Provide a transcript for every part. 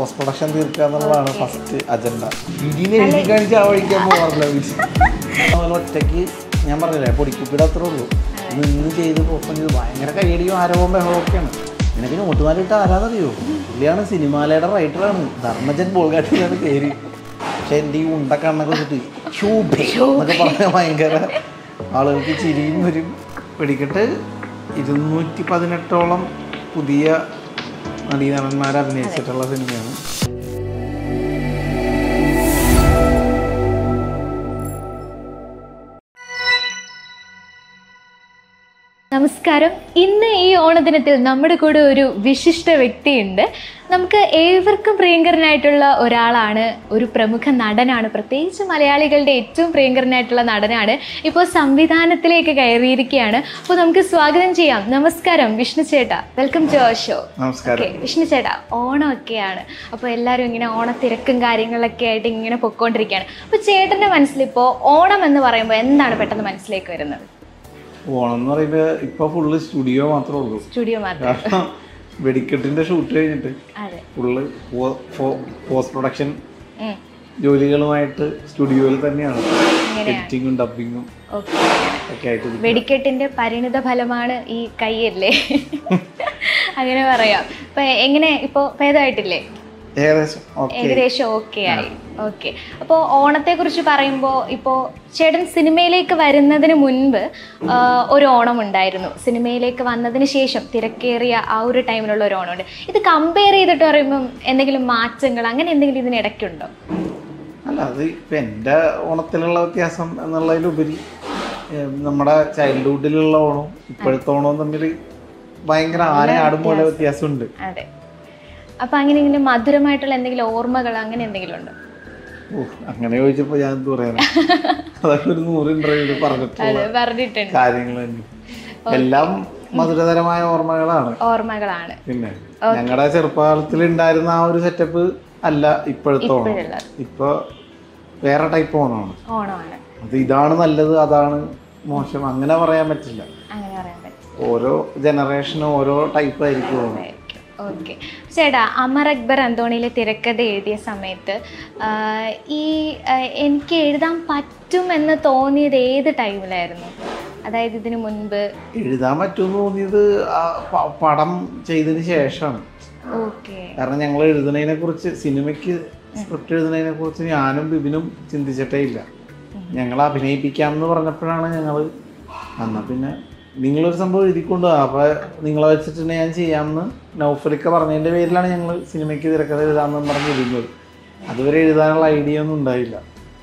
Post production തീർക്കുക എന്നുള്ളതാണ് first agenda ഇതിനെ എഴുതി കാണിച്ച് ആ വഴിക്കാൻ പോകാറില്ല അതുപോലെ ഒറ്റയ്ക്ക് ഞാൻ പറഞ്ഞില്ലേ പൊടിക്കുപ്പിയുടെ അത്രേ ഉള്ളൂ നിന്ന് ചെയ്ത് പോസ്റ്റ് ചെയ്ത് ഭയങ്കര കൈയടിയും ആരവവും ബഹളവും ഒക്കെയാണ് നിനക്ക് നോട്ടുമാലിട്ട് ആരാന്നറിയോ പുള്ളിയാണ് സിനിമാലയുടെ റൈറ്ററാണ് ധർമ്മജൻ ബോൾഗാട്ടിയാണ് പേര് പക്ഷെ എൻ്റെ ഈ ഉണ്ട കണ്ണൊക്കെ വെച്ചിട്ട് ശൂഭേ എന്നൊക്കെ പറഞ്ഞാൽ ഭയങ്കര ആളുകൾക്ക് ചിരിയും വരും വെടിക്കെട്ട് ഇരുന്നൂറ്റി പതിനെട്ടോളം പുതിയ നടീനടന്മാർ അഭിനയിച്ചിട്ടുള്ള സിനിമയാണ് നമസ്കാരം ഇന്ന് ഈ ഓണദിനത്തിൽ നമ്മുടെ കൂടെ ഒരു വിശിഷ്ട വ്യക്തിയുണ്ട് നമുക്ക് ഏവർക്കും പ്രിയങ്കരനായിട്ടുള്ള ഒരാളാണ് ഒരു പ്രമുഖ നടനാണ് പ്രത്യേകിച്ച് മലയാളികളുടെ ഏറ്റവും പ്രിയങ്കരനായിട്ടുള്ള നടനാണ് ഇപ്പോൾ സംവിധാനത്തിലേക്ക് കയറിയിരിക്കുകയാണ് അപ്പോൾ നമുക്ക് സ്വാഗതം ചെയ്യാം നമസ്കാരം വിഷ്ണു ചേട്ടാ വെൽക്കം ടു അവർ ഷോ നമസ്കാരം ഓക്കെ വിഷ്ണു ചേട്ടാ ഓണമൊക്കെയാണ് അപ്പോൾ എല്ലാവരും ഇങ്ങനെ ഓണത്തിരക്കും കാര്യങ്ങളൊക്കെ ആയിട്ട് ഇങ്ങനെ പൊക്കോണ്ടിരിക്കുകയാണ് അപ്പോൾ ചേട്ടൻ്റെ മനസ്സിലിപ്പോൾ ഓണം എന്ന് പറയുമ്പോൾ എന്താണ് പെട്ടെന്ന് മനസ്സിലേക്ക് വരുന്നത് ഓണം എന്ന് പറയുമ്പോൾ ഇപ്പൊ ഫുള്ള് സ്റ്റുഡിയോ മാത്രമേ ഉള്ളൂ സ്റ്റുഡിയോ മാത്രം കാരണം വെടിക്കെട്ടിന്റെ ഷൂട്ട് കഴിഞ്ഞിട്ട് അതെ ഫുള്ള് പോസ്റ്റ് പ്രൊഡക്ഷൻ ഉം. ജോലികളുമായിട്ട് സ്റ്റുഡിയോയിൽ തന്നെയാണ് എഡിറ്റിങ്ങും ഡബിങ്ങും ഓക്കെ ഒക്കെ ആയിട്ട് ഇരിക്കും. വെടിക്കെട്ടിന്റെ പരിണിത ഫലമാണ് ഈ കൈയല്ലേ അങ്ങനെ പറയാം ഇപ്പൊ എങ്ങനെ ഇപ്പൊ ഭേദമായിട്ടില്ലേ ഏകദേശം ഓക്കെ ഏകദേശം ഓക്കെ ആയി ഓക്കെ അപ്പോൾ ഓണത്തെ കുറിച്ച് പറയുമ്പോൾ ഇപ്പോൾ ചേട്ടൻ സിനിമയിലേക്ക് വരുന്നതിന് മുൻപ് ആ, ഒരു ഓണം ഉണ്ടായിരുന്നു സിനിമയിലേക്ക് വന്നതിന് ശേഷം തിരക്കേറിയ ആ ഒരു ടൈമിലുള്ള ഒരു ഓണമുണ്ട് ഇത് കമ്പയർ ചെയ്തിട്ട് പറയുമ്പം എന്തെങ്കിലും മാറ്റങ്ങൾ അങ്ങനെ എന്തെങ്കിലും ഇതിനിടയ്ക്കുണ്ടോ അല്ല അത് ഇപ്പം എൻ്റെ ഓണത്തിലുള്ള വ്യത്യാസം എന്നുള്ളതിലുപരി ഏം, നമ്മുടെ ചൈൽഡ്ഹുഡിലുള്ള ഓണവും ഇപ്പോഴത്തെ ഓണവും തമ്മിൽ ഭയങ്കര ആനയാടും പോലെ വ്യത്യാസമുണ്ട് അതെ അപ്പൊ അങ്ങനെ എന്തെങ്കിലും മധുരമായിട്ടുള്ള എന്തെങ്കിലും ഓർമ്മകൾ അങ്ങനെ എന്തെങ്കിലും ഉണ്ടോ ഓ അങ്ങനെ ചോദിച്ചപ്പോൾ ഞാൻ എന്ത് പറയാനാ അതൊക്കെ ഒരു നൂറ് ഇന്റർവ്യൂവിൽ പറഞ്ഞിട്ടുള്ള അതെ പറഞ്ഞിട്ടുണ്ട് കാര്യങ്ങൾ തന്നെ എല്ലാം മധുരതരമായ ഓർമ്മകളാണ് ഓർമ്മകളാണ് പിന്നെ ഞങ്ങളുടെ ചെറുപ്പകാലത്തിൽ ഉണ്ടായിരുന്ന ആ ഒരു സെറ്റപ്പ് അല്ല ഇപ്പോഴത്തെ ഓണം ഇപ്പോഴുള്ളത് ഇപ്പൊ വേറെ ടൈപ്പ് ഓണമാണ് ഓണമാണ് അത് ഇതാണ് നല്ലത് അതാണ് മോശം അങ്ങനെ പറയാൻ പറ്റില്ല അങ്ങനെ പറയാൻ പറ്റും ഓരോ ജനറേഷനും ഓരോ ടൈപ്പ് ആയിരിക്കും ഓണം ഓക്കെ ചേട്ടാ അമർ അക്ബർ അന്തോണിയിലെ തിരക്കഥ എഴുതിയ സമയത്ത് ആ, ഈ ആ, എനിക്ക് എഴുതാൻ പറ്റുമെന്ന് തോന്നിയത് ഏത് ടൈമിലായിരുന്നു അതായത് ഇതിനു മുൻപ് എഴുതാൻ പറ്റുമെന്ന് തോന്നിയത് ആ പ- പടം ചെയ്തതിന് ശേഷമാണ് ഓക്കെ കാരണം ഞങ്ങൾ എഴുതുന്നതിനെ കുറിച്ച് സിനിമയ്ക്ക് സ്ക്രിപ്റ്റ് എഴുതുന്നതിനെ കുറിച്ച് ഞാനും ബിബിനും ചിന്തിച്ചിട്ടേ ഇല്ല ഞങ്ങൾ അഭിനയിപ്പിക്കാം എന്ന് പറഞ്ഞപ്പോഴാണ് ഞങ്ങൾ എന്നാ പിന്നെ നിങ്ങളൊരു സംഭവം എഴുതിക്കൊണ്ട് വാ. അപ്പൊ നിങ്ങളെ വെച്ചിട്ട് ഞാൻ ചെയ്യാമെന്ന് നൗഫലിക്ക പറഞ്ഞതിന്റെ പേരിലാണ് ഞങ്ങൾ സിനിമയ്ക്ക് തിരക്കഥ എഴുതാമെന്ന് പറഞ്ഞ് ഇരുന്നത് അതുവരെ എഴുതാനുള്ള ഐഡിയ ഒന്നും ഉണ്ടായില്ല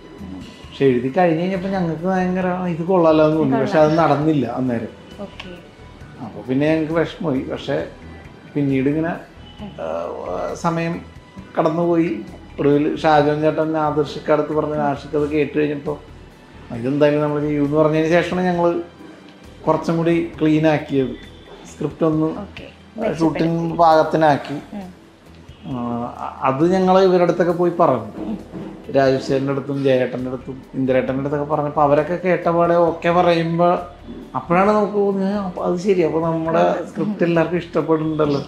പക്ഷെ എഴുതി കഴിഞ്ഞ് കഴിഞ്ഞപ്പോൾ ഞങ്ങൾക്ക് ഭയങ്കര "ആ, ഇത് കൊള്ളാലോ എന്ന് തോന്നി പക്ഷെ അത് നടന്നില്ല അന്നേരം ഓക്കെ അപ്പോൾ പിന്നെ ഞങ്ങൾക്ക് വിഷമമായി പക്ഷെ പിന്നീട് ഇങ്ങനെ ആ, സമയം കടന്നുപോയി ഒടുവിൽ ഷാജോൻ ചേട്ടൻ ആദർശിക്ക് അടുത്ത് പറഞ്ഞ ആഷിക്ക് അത് കേട്ട് കഴിഞ്ഞപ്പോൾ ഇതെന്തായാലും നമ്മൾ ചെയ്യുമെന്ന് പറഞ്ഞതിന് ശേഷമാണ് ഞങ്ങൾ കുറച്ചും കൂടി ക്ലീൻ ആക്കിയത് സ്ക്രിപ്റ്റ് ഒന്ന് ഓക്കെ ഷൂട്ടിംഗ് പാകത്തിനാക്കി ആ, അത് ഞങ്ങൾ ഇവരുടെ അടുത്തൊക്കെ പോയി പറഞ്ഞു രാജേഷേൻ്റെ അടുത്തും ജയേട്ടൻ്റെ അടുത്തും ഇന്ദിരേട്ടൻ്റെ അടുത്തൊക്കെ പറഞ്ഞപ്പോൾ അവരൊക്കെ കേട്ടപാടെ ഓക്കെ പറയുമ്പോൾ അപ്പോഴാണ് നമുക്ക് തോന്നിയത് "ആ, അത് ശരി അപ്പോൾ നമ്മുടെ സ്ക്രിപ്റ്റ് എല്ലാവർക്കും ഇഷ്ടപ്പെടുന്നുണ്ടല്ലോ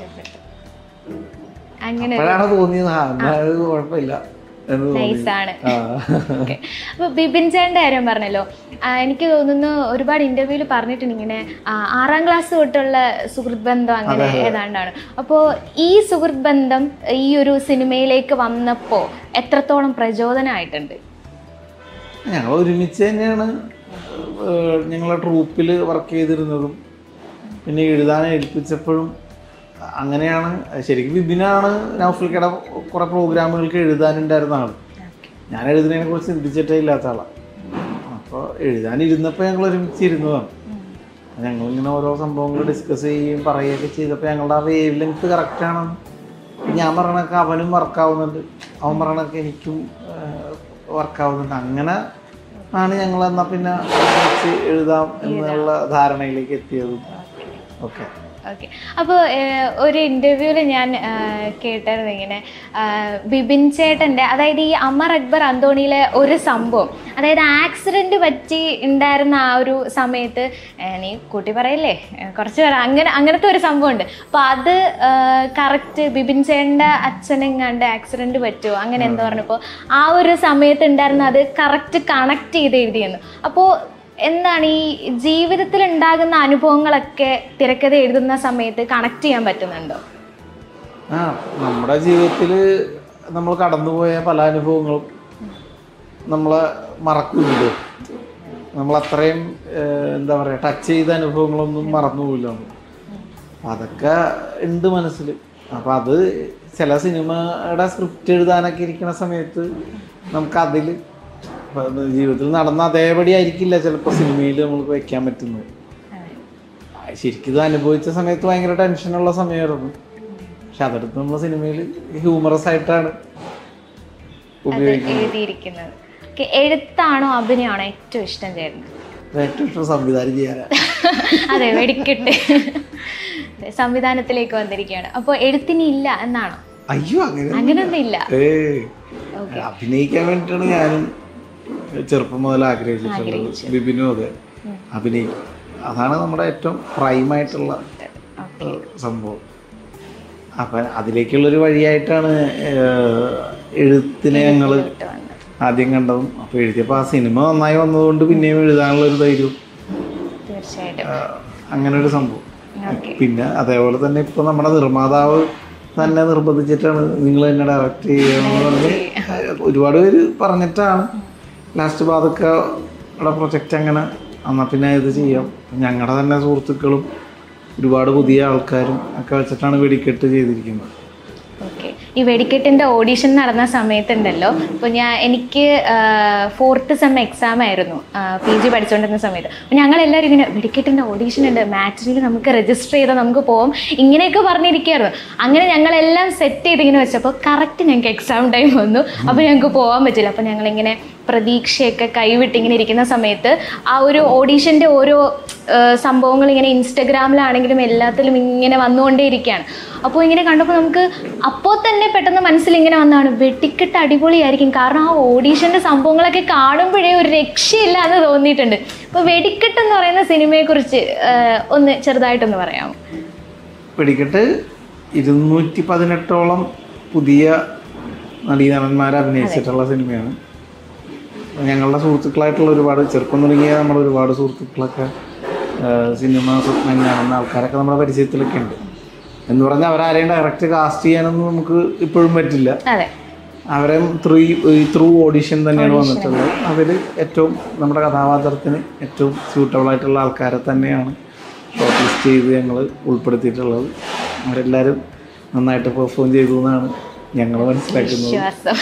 അങ്ങനെ അപ്പോഴാണ് തോന്നിയത് ആ എന്നാ അത് കുഴപ്പമില്ല എന്ന് തോന്നി നൈസാണ് ആ ഓക്കെ അപ്പോൾ ബിബിൻ ചേട്ടൻ്റെ കാര്യം പറഞ്ഞല്ലോ ആ, എനിക്ക് തോന്നുന്നു ഒരുപാട് ഇന്റർവ്യൂവിൽ പറഞ്ഞിട്ടുണ്ട് ഇങ്ങനെ ആ, ആറാം ക്ലാസ് തൊട്ടുള്ള സുഹൃത്ത് ബന്ധം അങ്ങനെ ഏതാണ്ടാണ് അപ്പോൾ ഈ സുഹൃത്ത് ബന്ധം ഈ ഒരു സിനിമയിലേക്ക് വന്നപ്പോൾ എത്രത്തോളം പ്രചോദനമായിട്ടുണ്ട് ഞങ്ങൾ ഒരുമിച്ച് തന്നെയാണ് ഏഹ്, ഞങ്ങളെ ട്രൂപ്പിൽ വർക്ക് ചെയ്തിരുന്നതും പിന്നെ എഴുതാൻ ഏൽപ്പിച്ചപ്പോഴും അങ്ങനെയാണ് ശരിക്കും വിപിനാണ് നൗഫൽക്കയുടെ കുറേ പ്രോഗ്രാമുകൾക്ക് എഴുതാനുണ്ടായിരുന്ന ആൾ ഞാൻ എഴുതുന്നതിനെ കുറിച്ച് ചിന്തിച്ചിട്ടേ ഇല്ലാത്ത ആളാണ് അപ്പോൾ എഴുതാനിരുന്നപ്പോൾ ഞങ്ങൾ ഒരുമിച്ച് ഇരുന്നതാണ് ഞങ്ങളിങ്ങനെ ഓരോ സംഭവങ്ങൾ ഡിസ്കസ് ചെയ്യുകയും പറയുകയൊക്കെ ചെയ്തപ്പോൾ ഞങ്ങളുടെ ആ വേവ് ലെങ്ത് കറക്റ്റാണ് ഞാൻ പറയണൊക്കെ അവനും വർക്കാവുന്നുണ്ട് അവൻ പറയണൊക്കെ എനിക്കും വർക്കാവുന്നുണ്ട് അങ്ങനെ ആണ് ഞങ്ങൾ എന്നാൽ പിന്നെ ഒരുമിച്ച് എഴുതാം എന്നുള്ള ധാരണയിലേക്ക് എത്തിയതും ഒക്കെ ഓക്കെ അപ്പോൾ ഒരു ഇൻ്റർവ്യൂവിൽ ഞാൻ ആ, കേട്ടായിരുന്നു ഇങ്ങനെ ആ, ബിബിൻ ചേട്ടൻ്റെ അതായത് ഈ അമർ അക്ബർ അന്തോണിയിലെ ഒരു സംഭവം അതായത് ആക്സിഡൻറ്റ് പറ്റി ഉണ്ടായിരുന്ന ആ ഒരു സമയത്ത് ഏ, നീ കൂട്ടി പറയല്ലേ ഏ, കുറച്ച് പേർ അങ്ങനെ അങ്ങനത്തെ ഒരു സംഭവം ഉണ്ട് അപ്പോൾ അത് കറക്റ്റ് ബിബിൻ ചേട്ടൻ്റെ അച്ഛനെങ്ങാണ്ട് ആക്സിഡൻറ്റ് പറ്റുമോ അങ്ങനെ എന്താ പറഞ്ഞപ്പോൾ ആ ഒരു സമയത്ത് ഉണ്ടായിരുന്ന അത് കറക്റ്റ് കണക്ട് ചെയ്ത് എഴുതിയെന്നു അപ്പോൾ എന്താണ് ഈ ജീവിതത്തിൽ ഉണ്ടാകുന്ന അനുഭവങ്ങളൊക്കെ തിരക്കഥ എഴുതുന്ന സമയത്ത് കണക്ട് ചെയ്യാൻ പറ്റുന്നുണ്ടോ ആ നമ്മുടെ ജീവിതത്തിൽ നമ്മൾ കടന്നുപോയ പല അനുഭവങ്ങളും നമ്മളെ മറക്കുന്നുണ്ട് നമ്മൾ അത്രയും ഏഹ്, എന്താ പറയുക ടച്ച് ചെയ്ത അനുഭവങ്ങളൊന്നും മറന്നുപോയില്ല നമ്മൾ അപ്പം അതൊക്കെ ഉണ്ട് മനസ്സിൽ അപ്പം അത് ചില സിനിമയുടെ സ്ക്രിപ്റ്റ് എഴുതാനൊക്കെ ഇരിക്കുന്ന സമയത്ത് നമുക്ക് അതിൽ ജീവിതത്തിൽ നടന്ന അതേപടി ആയിരിക്കില്ല ചിലപ്പോൾ സിനിമയിൽ നമുക്ക് വെക്കാൻ പറ്റുന്നത് ശരിക്കും ഇത് അനുഭവിച്ച സമയത്ത് ഭയങ്കര ടെൻഷനുള്ള സമയമായിരുന്നു പക്ഷെ അതെടുത്ത് നമ്മൾ സിനിമയിൽ ഹ്യൂമറസ് ആയിട്ടാണ് അത് ഉപയോഗിക്കുന്നത് എഴുതിയിരിക്കുന്നത് Okay, എഴുത്താണോ അഭിനയമാണോ ഏറ്റവും ഇഷ്ടം ചേരുന്നത് ഏറ്റവും ഇഷ്ടം സംവിധാനം ചെയ്യാനാണ് അതെ വെടിക്കെട്ട് അതെ, സംവിധാനത്തിലേക്ക് വന്നിരിക്കുകയാണ് അപ്പോൾ എഴുത്തിന് ഇല്ല എന്നാണോ അയ്യോ അങ്ങനെ അങ്ങനൊന്നും ഇല്ല ഏ അഭിനയിക്കാൻ വേണ്ടിയിട്ടാണ് ഞാനും ചെറുപ്പം മുതൽ ആഗ്രഹിച്ചിട്ടുള്ളത് ആഗ്രഹിച്ചത്. ബിബിനും അതെ അഭിനയിക്കും അതാണ് നമ്മുടെ ഏറ്റവും പ്രൈമായിട്ടുള്ള ഓക്കെ സംഭവം അപ്പം അതിലേക്കുള്ളൊരു വഴിയായിട്ടാണ് ഏഹ്, എഴുത്തിനെ ഞങ്ങൾ വന്നത് ആദ്യം കണ്ടതും അപ്പോൾ എഴുതിയപ്പോൾ ആ സിനിമ നന്നായി വന്നതുകൊണ്ട് പിന്നെയും എഴുതാനുള്ള ഒരു ധൈര്യവും തീർച്ചയായിട്ടും ആഹ്, അങ്ങനെ ഒരു സംഭവം ഓക്കെ പിന്നെ അതേപോലെ തന്നെ ഇപ്പോൾ നമ്മുടെ നിർമ്മാതാവ് തന്നെ നിർബന്ധിച്ചിട്ടാണ് നിങ്ങൾ തന്നെ ഡയറക്റ്റ് ചെയ്യണമെന്ന് പറഞ്ഞ് ഒരുപാട് പേര് പറഞ്ഞിട്ടാണ് ലാസ്റ്റ് ബാധക്കയുടെ പ്രൊജക്റ്റ് അങ്ങനെ എന്നാൽ പിന്നെ ഇത് ചെയ്യാം ഞങ്ങളുടെ തന്നെ സുഹൃത്തുക്കളും ഒരുപാട് പുതിയ ആൾക്കാരും ഒക്കെ വെച്ചിട്ടാണ് വെടിക്കെട്ട് ചെയ്തിരിക്കുന്നത് ഓക്കെ ഈ വെടിക്കെട്ടിൻ്റെ ഓഡീഷൻ നടന്ന സമയത്തുണ്ടല്ലോ ഇപ്പോൾ ഞാൻ എനിക്ക് ഫോർത്ത് സെം എക്സാം ആയിരുന്നു പി ജി പഠിച്ചുകൊണ്ടിരുന്ന സമയത്ത് അപ്പോൾ ഞങ്ങളെല്ലാവരും ഇങ്ങനെ വെടിക്കെട്ടിൻ്റെ ഓഡീഷൻ ഉണ്ട് മാറ്റിനിൽ നമുക്ക് രജിസ്റ്റർ ചെയ്താൽ നമുക്ക് പോകാം ഇങ്ങനെയൊക്കെ പറഞ്ഞിരിക്കുകയായിരുന്നു അങ്ങനെ ഞങ്ങളെല്ലാം സെറ്റ് ചെയ്ത് ഇങ്ങനെ വെച്ചപ്പോൾ കറക്റ്റ് ഞങ്ങൾക്ക് എക്സാം ടൈം വന്നു അപ്പോൾ ഞങ്ങൾക്ക് പോകാൻ പറ്റില്ല അപ്പോൾ ഞങ്ങളിങ്ങനെ പ്രതീക്ഷയൊക്കെ കൈവിട്ട് ഇങ്ങനെ ഇരിക്കുന്ന സമയത്ത് ആ ഒരു ഓഡീഷൻ്റെ ഓരോ ആ, സംഭവങ്ങൾ ഇങ്ങനെ ഇൻസ്റ്റഗ്രാമിലാണെങ്കിലും എല്ലാത്തിലും ഇങ്ങനെ വന്നുകൊണ്ടേയിരിക്കുകയാണ് അപ്പോൾ ഇങ്ങനെ കണ്ടപ്പോൾ നമുക്ക് അപ്പോൾ തന്നെ പെട്ടെന്ന് മനസ്സിൽ ഇങ്ങനെ വന്നതാണ് വെട്ടിക്കെട്ട് അടിപൊളിയായിരിക്കും കാരണം ആ ഓഡീഷൻ്റെ സംഭവങ്ങളൊക്കെ കാണുമ്പോഴേ ഒരു രക്ഷയില്ല എന്ന് തോന്നിയിട്ടുണ്ട് അപ്പോൾ വെടിക്കെട്ട് എന്ന് പറയുന്ന സിനിമയെക്കുറിച്ച് ആ, ഒന്ന് ചെറുതായിട്ടൊന്ന് പറയാമോ വെടിക്കെട്ട് ഇരുന്നൂറ്റി പതിനെട്ടോളം പുതിയ നടീനടന്മാർ അഭിനയിച്ചിട്ടുള്ള സിനിമയാണ് ഞങ്ങളുടെ സുഹൃത്തുക്കളായിട്ടുള്ള ഒരുപാട് ചെറുപ്പം തുടങ്ങിയ നമ്മുടെ ഒരുപാട് സുഹൃത്തുക്കളൊക്കെ ആ, സിനിമ സ്വപ്നം കാണുന്ന ആൾക്കാരൊക്കെ നമ്മുടെ പരിചയത്തിലൊക്കെ ഉണ്ട് എന്ന് പറഞ്ഞാൽ അവരാരെയും ഡയറക്റ്റ് കാസ്റ്റ് ചെയ്യാനൊന്നും നമുക്ക് ഇപ്പോഴും പറ്റില്ല അതെ അവരെ ത്രൂ ത്രൂ ഓഡിഷൻ തന്നെയാണ് വന്നിട്ടുള്ളത് അവർ ഏറ്റവും നമ്മുടെ കഥാപാത്രത്തിന് ഏറ്റവും സ്യൂട്ടബിൾ ആയിട്ടുള്ള ആൾക്കാരെ തന്നെയാണ് ഷോർട്ട് ലിസ്റ്റ് ചെയ്ത് ഞങ്ങൾ ഉൾപ്പെടുത്തിയിട്ടുള്ളത് അവരെല്ലാവരും നന്നായിട്ട് പെർഫോം ചെയ്തു എന്നാണ് ഞങ്ങൾ മനസ്സിലാക്കുന്നത് വിശ്വാസം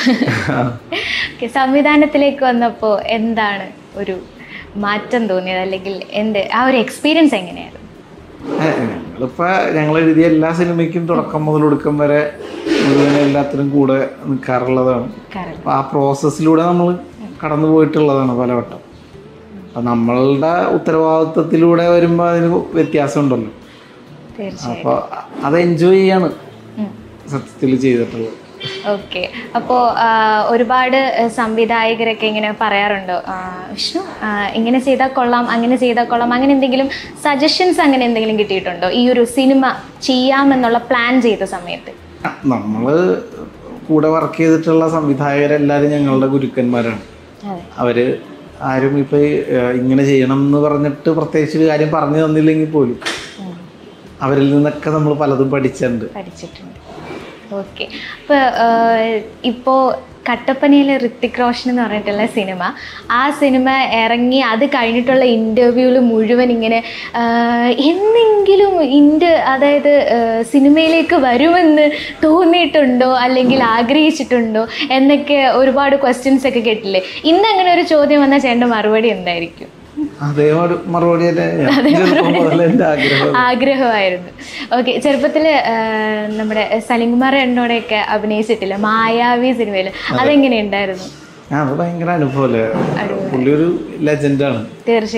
ഓക്കെ സംവിധാനത്തിലേക്ക് വന്നപ്പോൾ എന്താണ് ഒരു മാറ്റം തോന്നിയത് അല്ലെങ്കിൽ എന്ത് ആ ഒരു എക്സ്പീരിയൻസ് എങ്ങനെയായിരുന്നു ഞങ്ങളിപ്പോൾ ഞങ്ങൾ എഴുതിയ എല്ലാ സിനിമയ്ക്കും തുടക്കം മുതൽ ഒടുക്കം വരെ മുഴുവൻ എല്ലാത്തിനും കൂടെ നിൽക്കാറുള്ളതാണ് കാരണം അപ്പോൾ ആ പ്രോസസ്സിലൂടെ നമ്മൾ കടന്നു പോയിട്ടുള്ളതാണ് പലവട്ടം അപ്പം നമ്മളുടെ ഉത്തരവാദിത്വത്തിലൂടെ വരുമ്പോൾ അതിന് വ്യത്യാസമുണ്ടല്ലോ തീർച്ചയായും അപ്പോൾ അത് എൻജോയ് ചെയ്യാണ് ഉം. സത്യത്തിൽ ചെയ്തിട്ടുള്ളത് ഓക്കെ അപ്പോൾ ഒരുപാട് ആ, സംവിധായകരൊക്കെ ഇങ്ങനെ പറയാറുണ്ടോ ആ, വിഷ്ണു ആ, ഇങ്ങനെ ചെയ്താൽ കൊള്ളാം അങ്ങനെ ചെയ്താൽ കൊള്ളാം അങ്ങനെ എന്തെങ്കിലും സജഷൻസ് അങ്ങനെ എന്തെങ്കിലും കിട്ടിയിട്ടുണ്ടോ ഈ ഒരു സിനിമ ചെയ്യാമെന്നുള്ള പ്ലാൻ ചെയ്ത സമയത്ത് നമ്മൾ കൂടെ വർക്ക് ചെയ്തിട്ടുള്ള സംവിധായകരെല്ലാവരും ഞങ്ങളുടെ ഗുരുക്കന്മാരാണ് അതെ അവർ ആരും ഇപ്പോൾ ഇങ്ങനെ ചെയ്യണം എന്ന് പറഞ്ഞിട്ട് പ്രത്യേകിച്ച് ഒരു കാര്യം പറഞ്ഞു തന്നില്ലെങ്കിൽ പോലും ഉം. അവരിൽ നിന്നൊക്കെ നമ്മൾ പലതും പഠിച്ചിട്ടുണ്ട് പഠിച്ചിട്ടുണ്ട് ഓക്കെ അപ്പോൾ ഇപ്പോൾ കട്ടപ്പനയിലെ ഋത്തിക് റോഷൻ എന്ന് പറഞ്ഞിട്ടുള്ള സിനിമ ആ സിനിമ ഇറങ്ങി അത് കഴിഞ്ഞിട്ടുള്ള ഇൻ്റർവ്യൂവിൽ മുഴുവൻ ഇങ്ങനെ ആ, എന്നെങ്കിലും ഇൻ്റ അതായത് ആ, സിനിമയിലേക്ക് വരുമെന്ന് തോന്നിയിട്ടുണ്ടോ അല്ലെങ്കിൽ ആഗ്രഹിച്ചിട്ടുണ്ടോ എന്നൊക്കെ ഒരുപാട് ക്വസ്റ്റ്യൻസ് ഒക്കെ കേട്ടില്ലേ ഇന്ന് അങ്ങനെ ഒരു ചോദ്യം വന്നാൽ ചേട്ടൻ്റെ മറുപടി എന്തായിരിക്കും അതേ ഒരു മറുപടി തന്നെ ഞാൻ ചെറുപ്പം മുതൽ എൻ്റെ ആഗ്രഹം ആഗ്രഹമായിരുന്നു ഓക്കെ ചെറുപ്പത്തിൽ നമ്മുടെ സലിംകുമാർ എന്നോടെയൊക്കെ അഭിനയിച്ചിട്ടില്ല മായാവി സിനിമയിൽ അതെങ്ങനെ ഉണ്ടായിരുന്നു ആ അത് ഭയങ്കര അനുഭവമല്ലേ പുള്ളി ഒരു ലെജൻഡാണ് തീർച്ചയായിട്ടും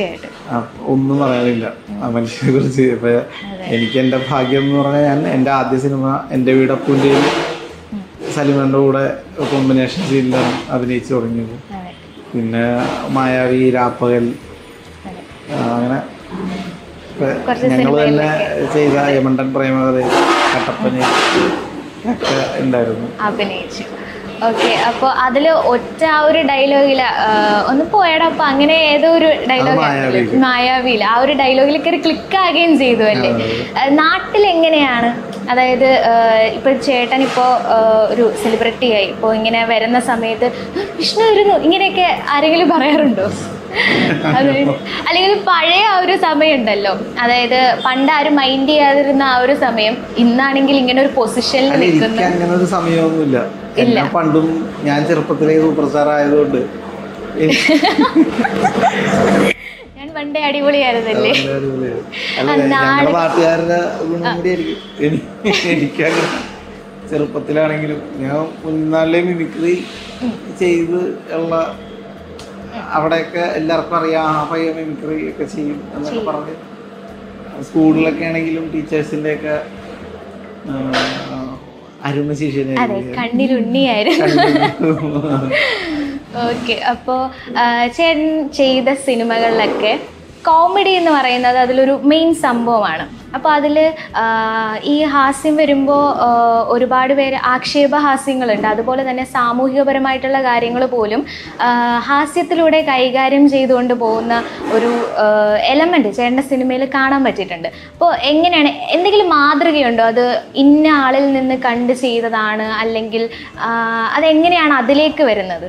അപ്പൊ ഒന്നും പറയാനില്ല ആ മനുഷ്യനെ കുറിച്ച് ഇപ്പൊ എനിക്ക് എൻ്റെ ഭാഗ്യം എന്ന് പറഞ്ഞാൽ ഞാൻ എൻ്റെ ആദ്യ സിനിമ എൻ്റെ വീടപ്പൂൻ്റെയും സലിമൻ്റെ കൂടെ കോമ്പിനേഷൻ സീനിലാണ് അഭിനയിച്ചു തുടങ്ങിയത് അതെ പിന്നെ മായാവി രാപ്പകൽ അതെ ആ, അങ്ങനെ കുറച്ച് ഞങ്ങൾ തന്നെ ചെയ്ത യമണ്ടൻ പ്രേമകഥ കട്ടപ്പന ഒക്കെ ഉണ്ടായിരുന്നു അഭിനയിച്ചു ഓക്കെ അപ്പോൾ അതിൽ ഒറ്റ ആ ഒരു ഡയലോഗിൽ ഒന്ന് പോയടാ അപ്പൊ അങ്ങനെ ഏതോ ഒരു ഡയലോഗ് മായാവിയില്. മായാവിയിൽ ആ ഒരു ഡയലോഗിൽ കയറി ക്ലിക്ക് ആകുകയും ചെയ്തു അല്ലേ നാട്ടിൽ എങ്ങനെയാണ് അതായത് ആഹ് ഇപ്പൊ ചേട്ടൻ ഇപ്പോൾ ഒരു സെലിബ്രിറ്റി ആയി ഇപ്പോൾ ഇങ്ങനെ വരുന്ന സമയത്ത് "ആ, വിഷ്ണു വരുന്നു ഇങ്ങനെയൊക്കെ ആരെങ്കിലും പറയാറുണ്ടോ അതായത് അല്ലെങ്കിൽ പഴയ ആ ഒരു സമയം ഉണ്ടല്ലോ അതായത് പണ്ട് ആരും മൈൻഡ് ചെയ്യാതിരുന്ന ആ ഒരു സമയം ഇന്നാണെങ്കിൽ ഇങ്ങനെ ഒരു പൊസിഷനിൽ അല്ല നിൽക്കുന്ന എനിക്ക് അങ്ങനെ ഒരു സമയമൊന്നുമില്ല എന്നെ പണ്ടും ഞാൻ ചെറുപ്പത്തിലേ സൂപ്പർ സ്റ്റാർ ആയതുകൊണ്ട് എനിക്ക് ഞാൻ പണ്ടേ അടിപൊളിയായിരുന്നല്ലേ വളരെ അടിപൊളിയായിരുന്നു. അല്ല ഞങ്ങളുടെ നാട്ടുകാരുടെ ഗുണം കൂടി ആയിരിക്കും എനിക്ക് എനിക്കങ്ങനെ ചെറുപ്പത്തിലാണെങ്കിലും ഞാൻ കുഞ്ഞുനാളിലെ മിമിക്രി ചെയ്ത് ഉള്ള അവിടെയൊക്കെ എല്ലാവർക്കും അറിയാം ആ പയ്യ മിമിക്രി ഒക്കെ ചെയ്യും എന്നൊക്കെ പറഞ്ഞ് സ്കൂളിലൊക്കെ ആണെങ്കിലും ടീച്ചേഴ്സിൻ്റെ ഒക്കെ അരുമ അതെ ശിഷ്യനായിരുന്നു കണ്ണിലുണ്ണിയായിരുന്നു ഓക്കെ അപ്പോൾ ചേട്ടൻ ചെയ്ത സിനിമകളിലൊക്കെ കോമഡി എന്ന് പറയുന്നത് അതിലൊരു മെയിൻ സംഭവമാണ് അപ്പോൾ അതിൽ ഈ ഹാസ്യം വരുമ്പോൾ ഒരുപാട് പേര് ആക്ഷേപഹാസ്യങ്ങളുണ്ട് അതുപോലെ തന്നെ സാമൂഹികപരമായിട്ടുള്ള കാര്യങ്ങൾ പോലും ആ, ഹാസ്യത്തിലൂടെ കൈകാര്യം ചെയ്തുകൊണ്ട് പോകുന്ന ഒരു എലമെൻറ്റ് ചേട്ടൻ്റെ സിനിമയിൽ കാണാൻ പറ്റിയിട്ടുണ്ട് അപ്പോൾ എങ്ങനെയാണ് എന്തെങ്കിലും മാതൃകയുണ്ടോ അത് ഇന്ന ആളിൽ നിന്ന് കണ്ട് ചെയ്തതാണ് അല്ലെങ്കിൽ ആ, അതെങ്ങനെയാണ് അതിലേക്ക് വരുന്നത്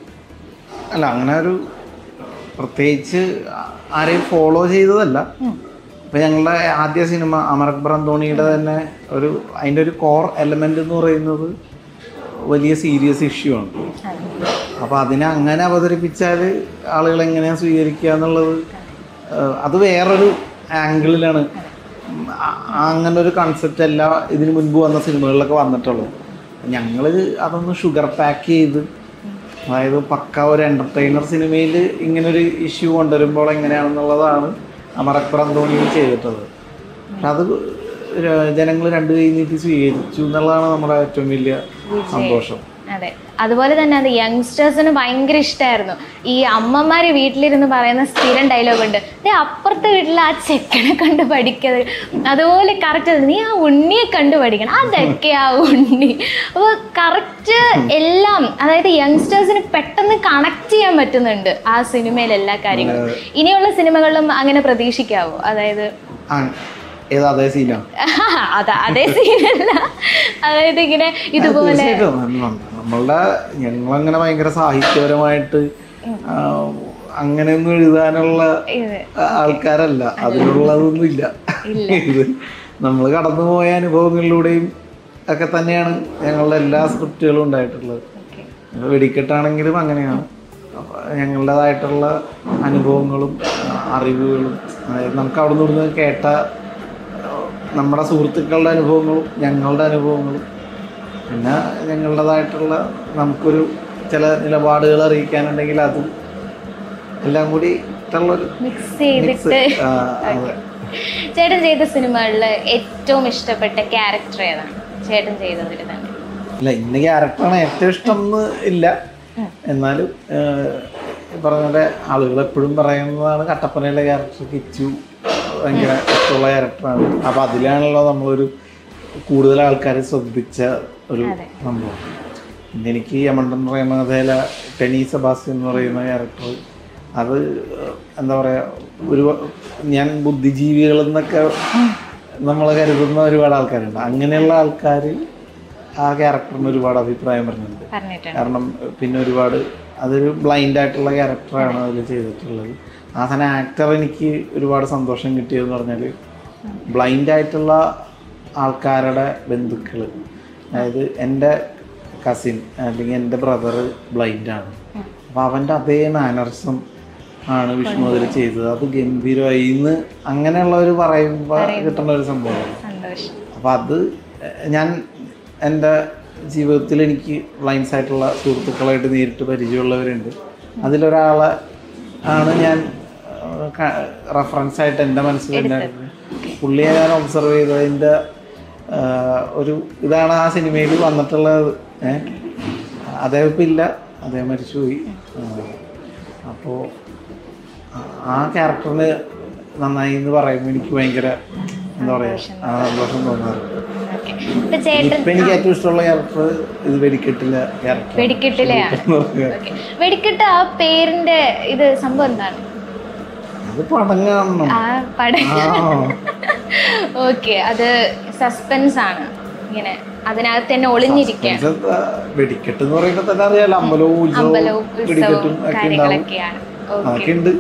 അല്ല അങ്ങനെ ഒരു പ്രത്യേകിച്ച് ആരെയും ഫോളോ ചെയ്തതല്ല ഇപ്പൊ ഞങ്ങളുടെ ആദ്യ സിനിമ അമർ അക്ബർ അന്തോണിയുടെ തന്നെ ഒരു അതിൻ്റെ ഒരു കോർ എലമെന്റ് എന്ന് പറയുന്നത് വലിയ സീരിയസ് ഇഷ്യൂ ആണ് അപ്പോൾ അതിനെ അങ്ങനെ അവതരിപ്പിച്ചാൽ ആളുകൾ എങ്ങനെയാണ് സ്വീകരിക്കുക എന്നുള്ളത് ഏഹ്, അത് വേറൊരു ആംഗിളിലാണ് അങ്ങനെ ഒരു കൺസെപ്റ്റ് അല്ല ഇതിനു മുൻപ് വന്ന സിനിമകളിലൊക്കെ വന്നിട്ടുള്ളത് ഞങ്ങൾ അതൊന്ന് ഷുഗർ പാക്ക് ചെയ്ത് അതായത് പക്ക ഒരു എൻ്റർടൈനർ സിനിമയിൽ ഇങ്ങനൊരു ഇഷ്യൂ കൊണ്ടുവരുമ്പോൾ എങ്ങനെയാണെന്നുള്ളതാണ് അമറക്ബർ അന്തോണിയിൽ ചെയ്തിട്ടുള്ളത് പക്ഷെ അത് ജനങ്ങൾ രണ്ട് കൈ നീട്ടി സ്വീകരിച്ചു എന്നുള്ളതാണ് നമ്മുടെ ഏറ്റവും വലിയ സന്തോഷം അതെ അതുപോലെ തന്നെ അത് യങ്സ്റ്റേഴ്സിന് ഭയങ്കര ഇഷ്ടമായിരുന്നു ഈ അമ്മമാർ വീട്ടിലിരുന്ന് പറയുന്ന സ്ഥിരം ഡയലോഗ് ഉണ്ട് ദേ അപ്പുറത്തെ വീട്ടിൽ ആ ചെക്കനെ കണ്ട് പഠിക്കത് അതുപോലെ കറക്റ്റ് നീ ആ ഉണ്ണിയെ കണ്ട് പഠിക്കണം അതൊക്കെ ആ ഉണ്ണി അപ്പോൾ കറക്റ്റ് എല്ലാം അതായത് യങ്സ്റ്റേഴ്സിന് പെട്ടെന്ന് കണക്ട് ചെയ്യാൻ പറ്റുന്നുണ്ട് ആ സിനിമയിൽ എല്ലാ കാര്യങ്ങളും ഇനിയുള്ള സിനിമകളിലും അങ്ങനെ പ്രതീക്ഷിക്കാവോ അതായത് ആ ഏത് അതേ സീനാ അതാ അതേ സീനല്ല അതായത് ഇങ്ങനെ ഇതുപോലെ തീർച്ചയായിട്ടും നം- നമ്മളുടെ ഞങ്ങളങ്ങനെ ഭയങ്കര സാഹിത്യപരമായിട്ട് ആ, അങ്ങനെയൊന്നും എഴുതാനുള്ള ഇത് ആൾക്കാരല്ല അതിനുള്ളതൊന്നും ഇല്ല ഇത് നമ്മൾ കടന്നുപോയ അനുഭവങ്ങളിലൂടെയും ഒക്കെ തന്നെയാണ് ഞങ്ങളുടെ എല്ലാ സ്ക്രിപ്റ്റുകളും ഉണ്ടായിട്ടുള്ളത് ഓക്കെ വെടിക്കെട്ടാണെങ്കിലും അങ്ങനെയാണ് അപ്പൊ ഞങ്ങളുടേതായിട്ടുള്ള അനുഭവങ്ങളും ആ, അറിവുകളും അതായത് നമുക്ക് അവിടെ നിന്ന് കേട്ട ആ, നമ്മുടെ സുഹൃത്തുക്കളുടെ അനുഭവങ്ങളും ഞങ്ങളുടെ അനുഭവങ്ങളും പിന്നെ ഞങ്ങളുടേതായിട്ടുള്ള നമുക്കൊരു ചില നിലപാടുകൾ അറിയിക്കാനുണ്ടെങ്കിൽ അതും എല്ലാം കൂടി ഉള്ളൊരു മിക്സ് മിക്സ് ചെയ്തിട്ട് അതെ ചേട്ടൻ ചെയ്ത സിനിമകളിൽ ഏറ്റവും ഇഷ്ടപ്പെട്ട ക്യാരക്ടർ ഏതാണ് ചേട്ടൻ ചെയ്തതിൽ തന്നെ ഇല്ല ഇന്ന ക്യാരക്ടറാണ് ഏറ്റവും ഇഷ്ടം എന്ന് ഇല്ല എന്നാലും ഏഹ്, ഈ പറഞ്ഞ പോലെ ആളുകൾ എപ്പോഴും പറയുന്നതാണ് കട്ടപ്പനയിലെ ക്യാരക്ടർ കിച്ചു ഭയങ്കര ഇഷ്ടമുള്ള ക്യാരക്ടറാണ് അപ്പോൾ അതിലാണല്ലോ നമ്മളൊരു കൂടുതൽ ആൾക്കാർ ശ്രദ്ധിച്ച ഒരു അതെ. സംഭവം പിന്നെ എനിക്ക് യമണ്ടൻ പ്രേമകഥയിലെ ടെനി സെബാസ്റ്റ്യൻ എന്ന് പറയുന്ന ക്യാരക്ടർ അത് എന്താ പറയുക ഒരു ഞാൻ ബുദ്ധിജീവികൾ എന്നൊക്കെ നമ്മൾ കരുതുന്ന ഒരുപാട് ആൾക്കാരുണ്ട് അങ്ങനെയുള്ള ആൾക്കാർ ആ ക്യാരക്ടറിന് ഒരുപാട് അഭിപ്രായം പറഞ്ഞിട്ടുണ്ട് പറഞ്ഞിട്ടുണ്ട് കാരണം പിന്നെ ഒരുപാട് അതൊരു ബ്ലൈൻഡ് ആയിട്ടുള്ള ക്യാരക്ടറാണ് അതിൽ ചെയ്തിട്ടുള്ളത് ആ തന്നെ ആക്ടർ എനിക്ക് ഒരുപാട് സന്തോഷം കിട്ടിയതെന്ന് പറഞ്ഞാൽ ബ്ലൈൻഡ് ആയിട്ടുള്ള ആൾക്കാരുടെ ബന്ധുക്കൾ അതായത് എൻ്റെ കസിൻ അല്ലെങ്കിൽ എൻ്റെ ബ്രദർ ബ്ലൈൻഡാണ് അപ്പോൾ അവൻ്റെ അതേ മാനർസം ആണ് വിഷ്ണു അതിൽ ചെയ്തത് അത് ഗംഭീരമായി ഇന്ന് അങ്ങനെയുള്ളവർ പറയുമ്പോൾ കിട്ടുന്ന ഒരു സംഭവമാണ് സന്തോഷം അപ്പോൾ അത് എഹ്, ഞാൻ എൻ്റെ ജീവിതത്തിൽ എനിക്ക് ബ്ലൈൻഡ്സ് ആയിട്ടുള്ള സുഹൃത്തുക്കളായിട്ട് നേരിട്ട് പരിചയമുള്ളവരുണ്ട് അതിലൊരാളെ ആണ് ഞാൻ ഏഹ്, റെഫറൻസ് ആയിട്ട് എൻ്റെ മനസ്സിൽ ഉണ്ടായിരുന്നു പുള്ളിയെ ഞാൻ ഒബ്സർവ് ചെയ്തതിൻ്റെ ആ, ഒരു ഇതാണ് ആ സിനിമയിൽ വന്നിട്ടുള്ളത് ഏഹ് അദ്ദേഹം ഇപ്പം ഇല്ല അദ്ദേഹം മരിച്ചുപോയി അപ്പോൾ ആ ക്യാരക്ടറിന് നന്നായി എന്ന് പറയുമ്പോൾ എനിക്ക് ഭയങ്കര എന്താ പറയുക ആ സന്തോഷം തോന്നാറുണ്ട് ഓക്കെ ഇപ്പൊ ചേട്ടൻ ഇപ്പം എനിക്ക് ഏറ്റവും ഇഷ്ടമുള്ള ക്യാരക്ടർ ഇത് വെടിക്കെട്ടിലെ ക്യാരക്ടർ വെടിക്കെട്ടിലെയാണ് ഓക്കെ വെടിക്കെട്ട് ആ പേരിന്റെ ഇത് സംഭവം എന്താണ് അത് പടം കാണണം ആ പടം ആ ഓക്കെ അത് സസ്പെൻസ് ആണ് ഇങ്ങനെ അതിനകത്ത് തന്നെ ഒളിഞ്ഞിരിക്കുകയാണ് ഇതെന്താ, വെടിക്കെട്ട് എന്ന് പറയുമ്പോൾ തന്നെ അറിയാലോ അമ്പലവും ഉത്സവവും അമ്പലവും വെടിക്കെട്ടും ഉത്സവവും ഒക്കെ ഉണ്ടാവും കാര്യങ്ങളൊക്കെയാണ് ഓക്കെ അതൊക്കെ ഉണ്ട്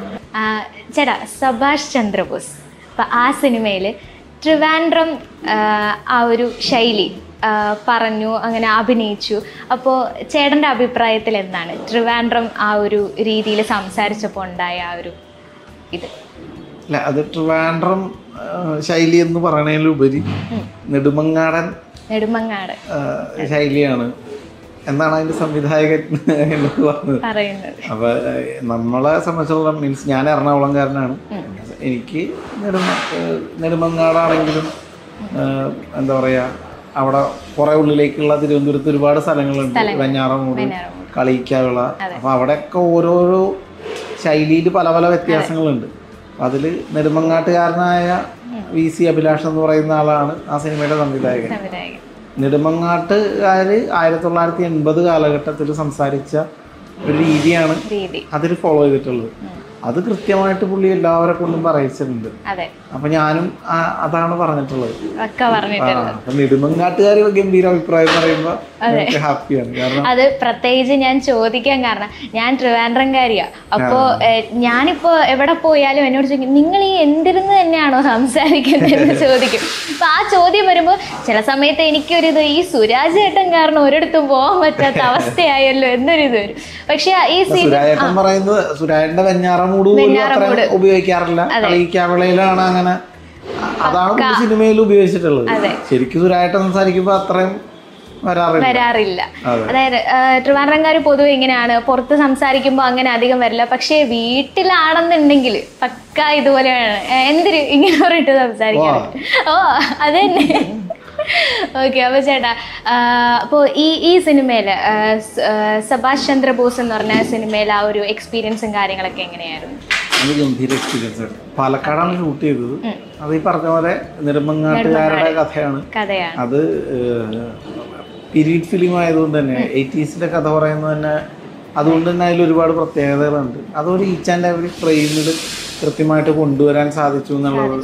ചേട്ടാ സുഭാഷ് ചന്ദ്രബോസ് അപ്പം ആ സിനിമയിൽ ട്രിവാൻഡ്രം ആ, ആ ഒരു ശൈലി ആ, പറഞ്ഞു അങ്ങനെ അഭിനയിച്ചു അപ്പോൾ ചേട്ടൻ്റെ അഭിപ്രായത്തിൽ എന്താണ് ട്രിവാൻഡ്രം ആ ഒരു രീതിയിൽ സംസാരിച്ചപ്പോൾ ഉണ്ടായ ആ ഒരു ഇത് അല്ല അത് ട്രിവാൻഡ്രം ആ, ശൈലി എന്ന് പറയുന്നതിലുപരി നെടുമങ്ങാടൻ നെടുമങ്ങാട് ആ, ശൈലിയാണ് എന്നാണ് അതിന്റെ സംവിധായകൻ എന്നോട് പറഞ്ഞത് പറയുന്നത് അപ്പൊ ഏഹ്, നമ്മളെ സംബന്ധിച്ചിടത്തോളം മീൻസ് ഞാൻ എറണാകുളംകാരനാണ് എനിക്ക് നെടുമ ഏഹ്, നെടുമങ്ങാടാണെങ്കിലും ഏഹ്, എന്താ പറയാ അവിടെ കുറെ ഉള്ളിലേക്കുള്ള തിരുവനന്തപുരത്ത് ഒരുപാട് സ്ഥലങ്ങളുണ്ട് വെഞ്ഞാറമൂട് വെഞ്ഞാറമൂട്. കളിക്കാവിള അപ്പൊ അവിടെയൊക്കെ ഓരോരോ ശൈലിയിൽ പല പല വ്യത്യാസങ്ങളുണ്ട് അപ്പൊ അതില് നെടുമങ്ങാട്ടുകാരനായ വി സി അഭിലാഷ് എന്ന് പറയുന്ന ആളാണ് ആ സിനിമയുടെ സംവിധായകൻ സംവിധായകൻ നെടുമങ്ങാട്ടുകാര് ആയിരത്തി തൊള്ളായിരത്തി എൺപത് കാലഘട്ടത്തിൽ സംസാരിച്ച ഒരു രീതിയാണ് രീതി അതിൽ ഫോളോ ചെയ്തിട്ടുള്ളത് അത് കൃത്യമായിട്ട് പുള്ളി എല്ലാവരെ കൊണ്ടും പറയിച്ചിട്ടുണ്ട് അതെ അപ്പൊ ഞാനും ആ- അതാണ് പറഞ്ഞിട്ടുള്ളത് ഒക്കെ ആ, പറഞ്ഞിട്ടുണ്ട് അപ്പൊ നെടുമങ്ങാട്ടുകാർ ഗംഭീര അഭിപ്രായം പറയുമ്പോ നമുക്ക് ഹാപ്പിയാണ് കാരണം അത് പ്രത്യേകിച്ച് ഞാൻ ചോദിക്കാൻ കാരണം ഞാൻ ട്രിവാൻഡ്രംകാരിയാ അപ്പോ ഏഹ്, ഞാനിപ്പോ എവിടെ പോയാലും എന്നോട് ചോദിക്കും നിങ്ങൾ ഈ എന്തിരുന്ന് തന്നെയാണോ സംസാരിക്കുന്നത് എന്ന് ചോദിക്കും അപ്പൊ ആ ചോദ്യം വരുമ്പോ ചില സമയത്ത് എനിക്കൊരിത് ഈ സുരാജ് ഏട്ടൻ കാരണം ഒരിടത്തും പോകാൻ പറ്റാത്ത അവസ്ഥയായല്ലോ എന്നൊരിത് വരും പക്ഷെ ഈ സീൻ സുരായേട്ടൻ പറയുന്നത് സുരായന്റെ വെഞ്ഞാറമൂട് പോലും അത്രയും ഉപയോഗിക്കാറില്ല കളിക്കാവിളയിലാണ് അങ്ങനെ അ- അതാണ് പുള്ളി സിനിമയിൽ ഉപയോഗിച്ചിട്ടുള്ളത് ശരിക്കും സുരായേട്ടൻ സംസാരിക്കുമ്പോ അത്രയും വരാറില്ല വരാറില്ല അതെ. അതായത് ഏഹ്, ട്രിവാൻഡ്രംകാർ പൊതുവെ ഇങ്ങനെയാണ് പുറത്ത് സംസാരിക്കുമ്പോൾ അങ്ങനെ അധികം വരില്ല പക്ഷേ വീട്ടിലാണെന്നുണ്ടെങ്കിൽ പക്ക ഇതുപോലെയാണ് ഏഹ്, എന്തിന് ഇങ്ങനെ പറഞ്ഞിട്ട് സംസാരിക്കാൻ ഓ അത് തന്നെ ഓക്കെ അപ്പോൾ ചേട്ടാ അപ്പോൾ ഈ ഈ സിനിമയിൽ സഭാഷ് ചന്ദ്രബോസ് എന്ന് പറഞ്ഞ സിനിമയിൽ ആ ഒരു എക്സ്പീരിയൻസും കാര്യങ്ങളൊക്കെ എങ്ങനെയായിരുന്നു അത് ഗംഭീര എക്സ്പീരിയൻസ് ആണ് പാലക്കാടാണ് ഷൂട്ട് ചെയ്തത് അത് ഈ പറഞ്ഞ പോലെ നെടുമങ്ങാട്ടുകാരുടെ കഥയാണ് കഥയാണ് അത് പീരീഡ് ഫിലിം ആയതുകൊണ്ട് തന്നെ എയ്റ്റീസിന്റെ കഥ പറയുന്നത് തന്നെ അതുകൊണ്ട് തന്നെ അതിൽ ഒരുപാട് പ്രത്യേകതകളുണ്ട് അതൊരു ഈച്ച് ആൻഡ് എവറി ഫ്രെയിമിൽ കൃത്യമായിട്ട് കൊണ്ടുവരാൻ സാധിച്ചു എന്നുള്ളത്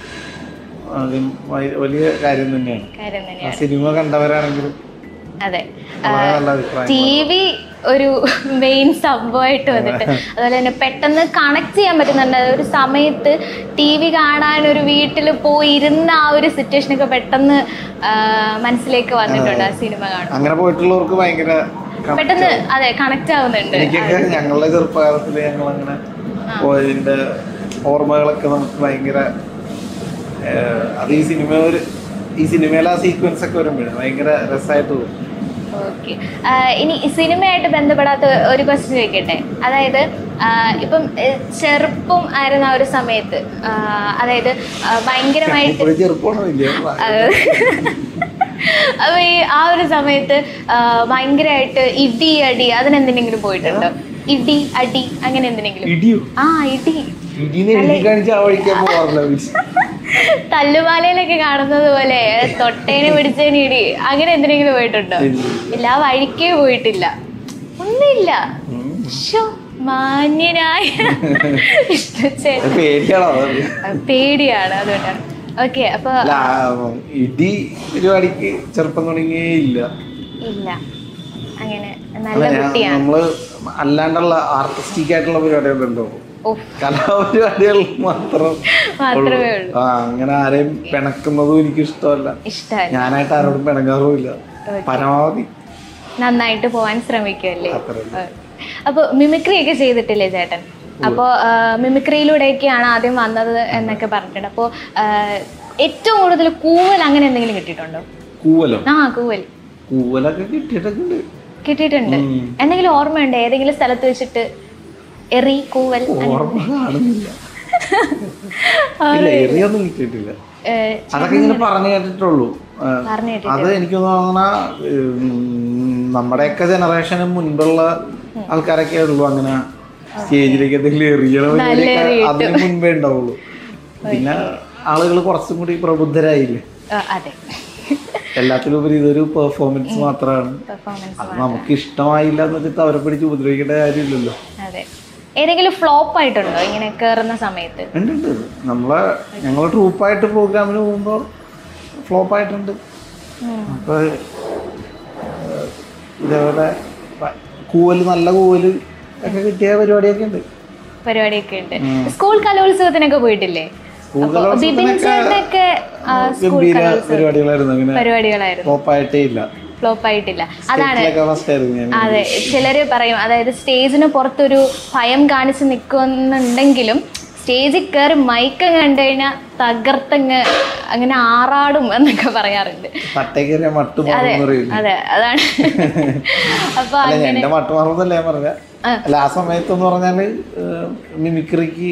അതും വ- വലിയ കാര്യം തന്നെയാണ് കാര്യം ആ തന്നെയാണ് സിനിമ കണ്ടവരാണെങ്കിലും അതെ വളരെ നല്ല അഭിപ്രായം ടി വി ഒരു മെയിൻ സംഭവമായിട്ട് വന്നിട്ട് അതുപോലെ തന്നെ പെട്ടെന്ന് കണക്ട് ചെയ്യാൻ പറ്റുന്നുണ്ട് ഒരു സമയത്ത് ടി വി കാണാൻ ഒരു വീട്ടിൽ പോയി ഇരുന്ന ആ ഒരു സിറ്റുവേഷൻ ഒക്കെ പെട്ടെന്ന് ആ, മനസ്സിലേക്ക് വന്നിട്ടുണ്ട് ആ സിനിമ കാണും അങ്ങനെ പോയിട്ടുള്ളവർക്ക് ഭയങ്കര ക- പെട്ടെന്ന് അതെ കണക്ട് ആവുന്നുണ്ട് എനിക്കൊക്കെ ഞങ്ങളുടെ ചെറുപ്പകാലത്തിൽ ഞങ്ങൾ അങ്ങനെ പോയതിന്റെ ഓർമ്മകളൊക്കെ നമുക്ക് ഭയങ്കര ഏഹ്, അത് ഈ സിനിമ ഒരു ഈ സിനിമയിലെ ആ സീക്വൻസ് ഒക്കെ വരുമ്പോഴേ ഭയങ്കര രസമായിട്ട് തോന്നും ഓക്കെ ഇനി ഈ സിനിമയായിട്ട് ബന്ധപ്പെടാത്ത ഒരു ക്വസ്റ്റ്യൻ ചോദിക്കട്ടെ അതായത് ആ, ഇപ്പം ഏ, ചെറുപ്പം ആയിരുന്ന ആ ഒരു സമയത്ത് ആ, അതായത് ആ, ഭയങ്കരമായിട്ട് ഇപ്പോഴും ചെറുപ്പമാണോ ഇല്ലയോ അപ്പൊ ഈ ആ ഒരു സമയത്ത് ആ, ഭയങ്കരമായിട്ട് ഇടി അടി അതിനെന്തെങ്കിലും പോയിട്ടുണ്ടോ ഇടി അടി അങ്ങനെ എന്തിനെങ്കിലും ഇടിയോ ആ ഇടി ഇടിനെ എഴുതി കാണിച്ച് ആ വഴിക്കാൻ പോകാറില്ല വീട്ടിൽ. തല്ലുമാലയിലൊക്കെ കാണുന്നത് പോലെ തൊട്ടേനെ പിടിച്ചതിന് ഇടി അങ്ങനെ എന്തിനെങ്കിലും പോയിട്ടുണ്ടോ ഇല്ല. ഇല്ല ആ വഴിക്കേ പോയിട്ടില്ല ഒന്നുമില്ല ഉം. ശ്ശോ, മാന്യനായ വിഷ്ണുച്ചേ അത് പേടിയാണോ അതറിയാം പേടിയാണ് അതുകൊണ്ടാണ് ഓക്കെ അപ്പൊ അല്ല ആ, ഇടി പരിപാടിക്ക് ചെറുപ്പം തുടങ്ങിയേ ഇല്ല ഇല്ല അങ്ങനെ അല്ല, നല്ല ഞാൻ- കുട്ടിയാണ് നമ്മള് അല്ലാണ്ടുള്ള ആർട്ടിസ്റ്റിക് ആയിട്ടുള്ള പരിപാടികളുണ്ടോ ഓഹ് കലാപരിപാടികൾ മാത്രം മാത്രമേ ഉള്ളൂ ആ അങ്ങനെ ആരെയും പിണക്കുന്നതും എനിക്ക് ഇഷ്ടമല്ല ഇഷ്ടമല്ല ഞാനായിട്ട് ആരോടും പിണങ്ങാറുമില്ല പരമാവധി നന്നായിട്ട് പോവാൻ ശ്രമിക്കുമല്ലേ അത്രേ ഉള്ളൂ. അപ്പോൾ മിമിക്രി ഒക്കെ ചെയ്തിട്ടില്ലേ ചേട്ടൻ അപ്പോൾ മിമിക്രിയിലൂടെയൊക്കെയാണ് ആദ്യം വന്നത് എന്നൊക്കെ പറഞ്ഞിട്ടുണ്ട് അപ്പോൾ ഏറ്റവും കൂടുതൽ കൂവൽ അങ്ങനെ എന്തെങ്കിലും കിട്ടിയിട്ടുണ്ടോ കൂവലോ ആ കൂവൽ കൂവലൊക്കെ കിട്ടിയിട്ടൊക്കെ ഉണ്ട് കിട്ടിയിട്ടുണ്ട് ഉം. എന്തെങ്കിലും ഓർമ്മയുണ്ട് ഏതെങ്കിലും സ്ഥലത്ത് വെച്ചിട്ട് എറി കൂവൽ ഓർമ്മ കാണുന്നില്ല ഇല്ല എറിയൊന്നും കിട്ടിയിട്ടില്ല ഏ, അതൊക്കെ ഇങ്ങനെ പറഞ്ഞു കേട്ടിട്ടുള്ളൂ ആ, പറഞ്ഞു കേട്ടിട്ട് അത് എനിക്ക് തോന്നണ നമ്മുടെയൊക്കെ ജനറേഷന് മുൻപുള്ള ആൾക്കാരൊക്കെ ഉള്ളൂ അങ്ങനെ സ്റ്റേജിലേക്ക് എന്തെങ്കിലും എറിയണ പരിപാടിയൊക്കെ അതിന് മുൻപേ ഉണ്ടാവുള്ളൂ പിന്നെ ആളുകൾ കുറച്ചും കൂടി പ്രബുദ്ധരായില്ലേ ആ, അതെ എല്ലാത്തിലും ഉപരി ഇതൊരു പെർഫോമൻസ് മാത്രമാണ് പെർഫോമൻസ് അത് നമുക്ക് ഇഷ്ടമായില്ല എന്ന് വെച്ചിട്ട് അവരെ പിടിച്ച് ഉപദ്രവിക്കേണ്ട കാര്യമില്ലല്ലോ അതെ ഏതെങ്കിലും ഫ്ലോപ്പ് ആയിട്ടുണ്ടോ ഇങ്ങനെ കയറുന്ന സമയത്ത് ഉണ്ട് ഉണ്ട് നമ്മളെ ഞങ്ങൾ ട്രൂപ്പായിട്ട് പ്രോഗ്രാമിന് പോകുമ്പോൾ ഫ്ലോപ്പ് ആയിട്ടുണ്ട് ഉം. അപ്പോൾ ഇതേപോലെ പ- കൂവല് നല്ല കൂവല് ഒക്കെ കിട്ടിയ പരിപാടിയൊക്കെ ഉണ്ട് പരിപാടിയൊക്കെ ഉണ്ട് സ്കൂൾ കലോത്സവത്തിനൊക്കെ പോയിട്ടില്ലേ സ്കൂൾ അപ്പൊ ബിപിൻ ചേട്ടനൊക്കെ ആ, സ്കൂൾ ഗംഭീര കലോത്സവ പരിപാടികളായിരുന്നു അങ്ങനെ പരിപാടികളായിരുന്നു ഫ്ലോപ്പ് ആയിട്ടേ ഇല്ല ഫ്ലോപ്പ് ആയിട്ടില്ല അതാണ് സ്റ്റേറ്റിലൊക്കെ ഫസ്റ്റ് ആയിരുന്നു ഞാൻ അതെ ചിലര് പറയും അതായത് സ്റ്റേജിന് പുറത്തൊരു ഭയം കാണിച്ച് നിൽക്കുന്നുണ്ടെങ്കിലും സ്റ്റേജിൽ കയറി മയക്കം കണ്ടു കഴിഞ്ഞാൽ തകർത്തങ്ങ് അങ്ങനെ ആറാടും എന്നൊക്കെ പറയാറുണ്ട് തട്ടേക്കേറിയ മട്ട് മാറുമെന്ന് പറയില്ല അതെ അതാണ് അപ്പൊ അല്ല എന്റെ മട്ട് മാറുന്നല്ല ഞാൻ പറഞ്ഞ അല്ല ആ സമയത്തെന്ന് പറഞ്ഞാല് മിമിക്രിക്ക്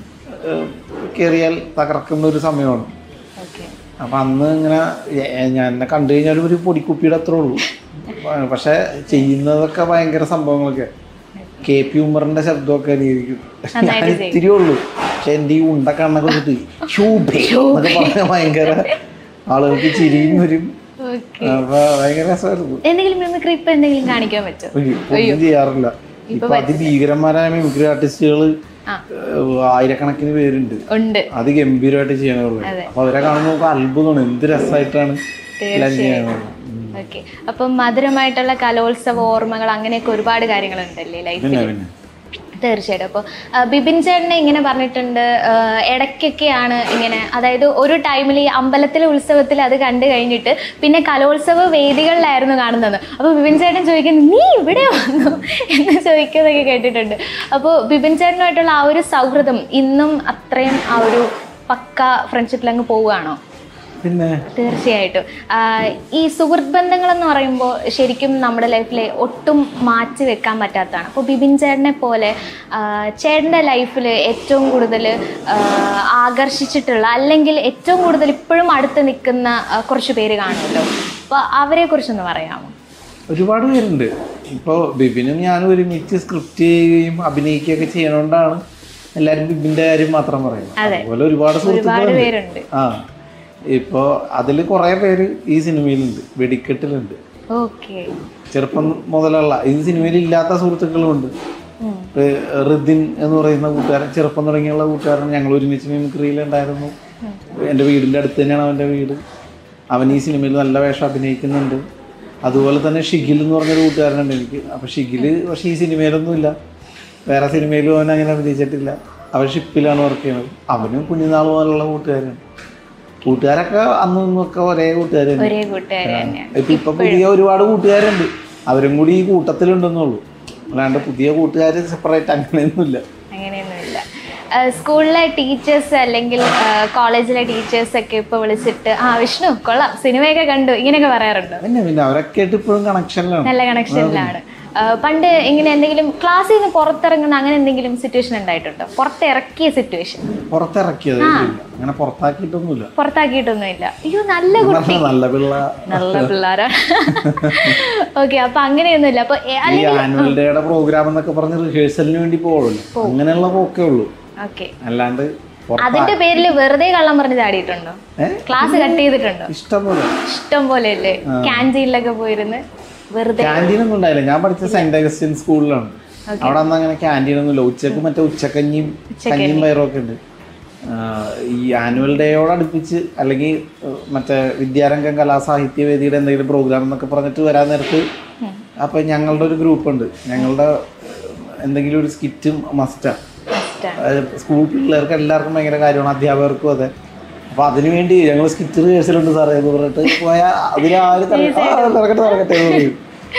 കയറിയാൽ തകർക്കുന്ന ഒരു സമയമാണ് ഓക്കെ അപ്പം അന്ന് ഇങ്ങനെ എ- എ- ഞാൻ എന്നെ കണ്ടു കഴിഞ്ഞാൽ ഒരു പൊടിക്കുപ്പിയുടെ അത്രേ ഉള്ളൂ പ- പക്ഷെ ചെയ്യുന്നതൊക്കെ ഭയങ്കര സംഭവങ്ങളൊക്കെ കെ പി ഉമ്മറിന്റെ ശബ്ദമൊക്കെ അനുകരിക്കും ഞാൻ ഇത്തിരി ഉള്ളൂ പക്ഷെ എൻ്റെ ഈ ഉണ്ട കണ്ണൊക്കെ വെച്ചിട്ട് ഷൂബേ എന്നൊക്കെ പറഞ്ഞ ഭയങ്കര ആളുകൾക്ക് ചിരിയും വരും ഓക്കെ അപ്പൊ ഭയങ്കര രസമായിരുന്നു എന്തെങ്കിലും മിമിക്രി ഇപ്പൊ എന്തെങ്കിലും കാണിക്കാൻ പറ്റുമോ ഒരു- ഒന്നും ചെയ്യാറില്ല ഇപ്പൊ അതിഭീകരന്മാരായ മിമിക്രി ആർട്ടിസ്റ്റുകൾ ആ. ആയിരക്കണക്കിന് പേരുണ്ട് ഉണ്ട് അത് ഗംഭീരമായിട്ട് ചെയ്യാനുള്ളത് അപ്പൊ അവരെ കാണുമ്പോൾ നമുക്ക് അത്ഭുതമാണ് എന്ത് രസമായിട്ടാണ് എല്ലാം ചെയ്യാനുള്ളത് ഓക്കെ അപ്പം മധുരമായിട്ടുള്ള കലോത്സവ ഓർമ്മകൾ അങ്ങനെയൊക്കെ ഒരുപാട് കാര്യങ്ങളുണ്ടല്ലേ ലൈഫിൽ പിന്നെ പിന്നെ തീർച്ചയായിട്ടും അപ്പോൾ ബിപിൻ ചേട്ടനെ ഇങ്ങനെ പറഞ്ഞിട്ടുണ്ട് ആ, ഇടയ്ക്കൊക്കെയാണ് ഇങ്ങനെ അതായത് ഒരു ടൈമിൽ ഈ അമ്പലത്തിലെ ഉത്സവത്തിൽ അത് കണ്ടു കഴിഞ്ഞിട്ട് പിന്നെ കലോത്സവ വേദികളിലായിരുന്നു കാണുന്നത് അപ്പോൾ ബിപിൻ ചേട്ടൻ ചോദിക്കുന്നു നീ ഇവിടെ വന്നു എന്ന് ചോദിക്കുന്നതൊക്കെ കേട്ടിട്ടുണ്ട് അപ്പോൾ ബിപിൻ ചേട്ടനുമായിട്ടുള്ള ആ ഒരു സൗഹൃദം ഇന്നും അത്രയും ആ ഒരു പക്ക ഫ്രണ്ട്ഷിപ്പിൽ അങ്ങ് പോവുകയാണോ പിന്നെ തീർച്ചയായിട്ടും ആഹ് ഈ സുഹൃത്ത് ബന്ധങ്ങൾ എന്ന് പറയുമ്പോൾ ശരിക്കും നമ്മുടെ ലൈഫിലെ ഒട്ടും മാറ്റി വെക്കാൻ പറ്റാത്തതാണ് അപ്പോൾ ബിബിൻ ചേട്ടനെ പോലെ ആഹ് ചേട്ടൻ്റെ ലൈഫിൽ ഏറ്റവും കൂടുതൽ ആഹ് ആകർഷിച്ചിട്ടുള്ള അല്ലെങ്കിൽ ഏറ്റവും കൂടുതൽ ഇപ്പോഴും അടുത്ത് നിൽക്കുന്ന ആഹ് കുറച്ച് പേര് കാണുമല്ലോ അപ്പോൾ അവരെ കുറിച്ചൊന്ന് പറയാമോ ഒരുപാട് പേരുണ്ട് ഇപ്പോൾ ബിബിനും ഞാനും ഒരുമിച്ച് സ്ക്രിപ്റ്റ് ചെയ്യുകയും അഭിനയിക്കുകയൊക്കെ ചെയ്യണോണ്ടാണ് എല്ലാവരും ബിബിന്റെ കാര്യം മാത്രം പറയുന്നത് അതുപോലെ ഒരുപാട് ഒരുപാട് സുഹൃത്തുക്കളുണ്ട് പേരുണ്ട് ആ ഇപ്പോൾ അതിൽ കുറേ പേര് ഈ സിനിമയിലുണ്ട് വെടിക്കെട്ടിലുണ്ട് ഓക്കെ ചെറുപ്പം മുതലുള്ള ഈ സിനിമയിൽ ഇല്ലാത്ത സുഹൃത്തുക്കളുമുണ്ട് ഇപ്പൊ റിദിൻ എന്ന് പറയുന്ന കൂട്ടുകാരൻ ചെറുപ്പം തുടങ്ങിയുള്ള കൂട്ടുകാരൻ ഞങ്ങൾ ഒരുമിച്ച് മിമിക്രിയിലുണ്ടായിരുന്നു എൻ്റെ വീടിൻ്റെ അടുത്ത് തന്നെയാണ് അവൻ്റെ വീട് അവൻ ഈ സിനിമയിൽ നല്ല വേഷം അഭിനയിക്കുന്നുണ്ട് അതുപോലെ തന്നെ ഷിഗിൽ എന്ന് പറഞ്ഞൊരു കൂട്ടുകാരനുണ്ട് എനിക്ക് അപ്പോൾ ഷിഗിൽ പക്ഷേ ഈ സിനിമയിലൊന്നും ഇല്ല വേറെ സിനിമയിലും അവൻ അങ്ങനെ അഭിനയിച്ചിട്ടില്ല അവൻ ഷിപ്പിലാണ് വർക്ക് ചെയ്യുന്നത് അവനും കുഞ്ഞുനാൾ മുതലുള്ള കൂട്ടുകാരൻ കൂട്ടുകാരൊക്കെ അന്നും ഇന്നും ഒക്കെ ഒരേ കൂട്ടുകാരാണ് ഒരേ കൂട്ടുകാർ തന്നെയാണ് ഇപ്പൊ ഇപ്പൊ പുതിയ ഒരുപാട് കൂട്ടുകാരുണ്ട് അവരും കൂടി ഈ കൂട്ടത്തിലുണ്ടെന്നുള്ളൂ അല്ലാണ്ട് പുതിയ കൂട്ടുകാർ സെപ്പറേറ്റ് അങ്ങനെയൊന്നുമില്ല അങ്ങനെയൊന്നുമില്ല ആഹ് സ്കൂളിലെ ടീച്ചേഴ്സ് അല്ലെങ്കിൽ ആഹ് കോളേജിലെ ടീച്ചേഴ്സ് ഒക്കെ ഇപ്പൊ വിളിച്ചിട്ട് ആ വിഷ്ണു കൊള്ളാം സിനിമയൊക്കെ കണ്ടു ഇങ്ങനെയൊക്കെ പറയാറുണ്ടോ പിന്നെ പിന്നെ അവരൊക്കെ ആയിട്ട് ഇപ്പോഴും കണക്ഷനിലാണ് നല്ല കണക്ഷനിലാണ് ആഹ് പണ്ട് ഇങ്ങനെ എന്തെങ്കിലും ക്ലാസ്സിൽ നിന്ന് പുറത്തിറങ്ങുന്ന അങ്ങനെ എന്തെങ്കിലും സിറ്റുവേഷൻ ഉണ്ടായിട്ടുണ്ടോ പുറത്തിറക്കിയ സിറ്റുവേഷൻ പുറത്തിറക്കിയത് ഇല്ല. അങ്ങനെ പുറത്താക്കിയിട്ടൊന്നുമില്ല പുറത്താക്കിയിട്ടൊന്നുമില്ല അയ്യോ നല്ല കു- നല്ല നല്ല പിള്ള നല്ല പിള്ളേരാണ് ഓക്കെ അപ്പൊ അങ്ങനെയൊന്നുമില്ല അപ്പൊ എ- ഈ ആനുവൽ ഡേയുടെ പ്രോഗ്രാം എന്നൊക്കെ പറഞ്ഞ് റിഹേഴ്സലിന് വേണ്ടി പോകുമല്ലോ അങ്ങനെയുള്ള പോക്കേ ഉള്ളൂ ഓക്കെ അല്ലാണ്ട് പുറ- അതിന്റെ പേരിൽ വെറുതെ കള്ളം പറഞ്ഞ് ചാടിയിട്ടുണ്ടോ ഏ? ക്ലാസ് കട്ട് ചെയ്തിട്ടുണ്ടോ ഇഷ്ടം പോലെ ഇഷ്ടം പോലെ അല്ലേ ക്യാൻറ്റീനിലൊക്കെ പോയിരുന്ന് വെറുതെ ക്യാൻറ്റീൻ ഒന്നും ഉണ്ടായില്ല ഞാൻ പഠിച്ച സെന്റ് അഗസ്റ്റിൻ സ്കൂളിലാണ് അവിടെ അന്ന് അങ്ങനെ ക്യാൻറ്റീൻ ഒന്നുമില്ല ഉച്ചക്ക് മറ്റേ ഉച്ചക്കഞ്ഞിയും കഞ്ഞിയും പയറും ഒക്കെ ഉണ്ട് ആ, ഈ ആനുവൽ ഡേയോട് അടുപ്പിച്ച് അല്ലെങ്കിൽ ഏഹ്, മറ്റേ വിദ്യാരംഗം കലാസാഹിത്യ വേദിയുടെ എന്തെങ്കിലും പ്രോഗ്രാം എന്നൊക്കെ പറഞ്ഞിട്ട് വരാൻ നേരത്ത് അപ്പം ഞങ്ങളുടെ ഒരു ഗ്രൂപ്പ് ഉണ്ട് ഞങ്ങളുടെ ഏഹ്, എന്തെങ്കിലും ഒരു സ്കിറ്റും മസ്റ്റാണ് ഇഷ്ടാണ്. സ്കൂൾ പിള്ളേർക്ക് എല്ലാവർക്കും ഭയങ്കര കാര്യമാണ് അധ്യാപകർക്കും അതെ അപ്പൊ അതിനു വേണ്ടി ഞങ്ങൾ സ്കിറ്റ് റിഹേഴ്സലുണ്ട് സാറേ എന്ന് പറഞ്ഞിട്ട് പോയാൽ അതിലാരും തിരക്കട്ടെ തിരക്കട്ടെ എന്ന് പറയും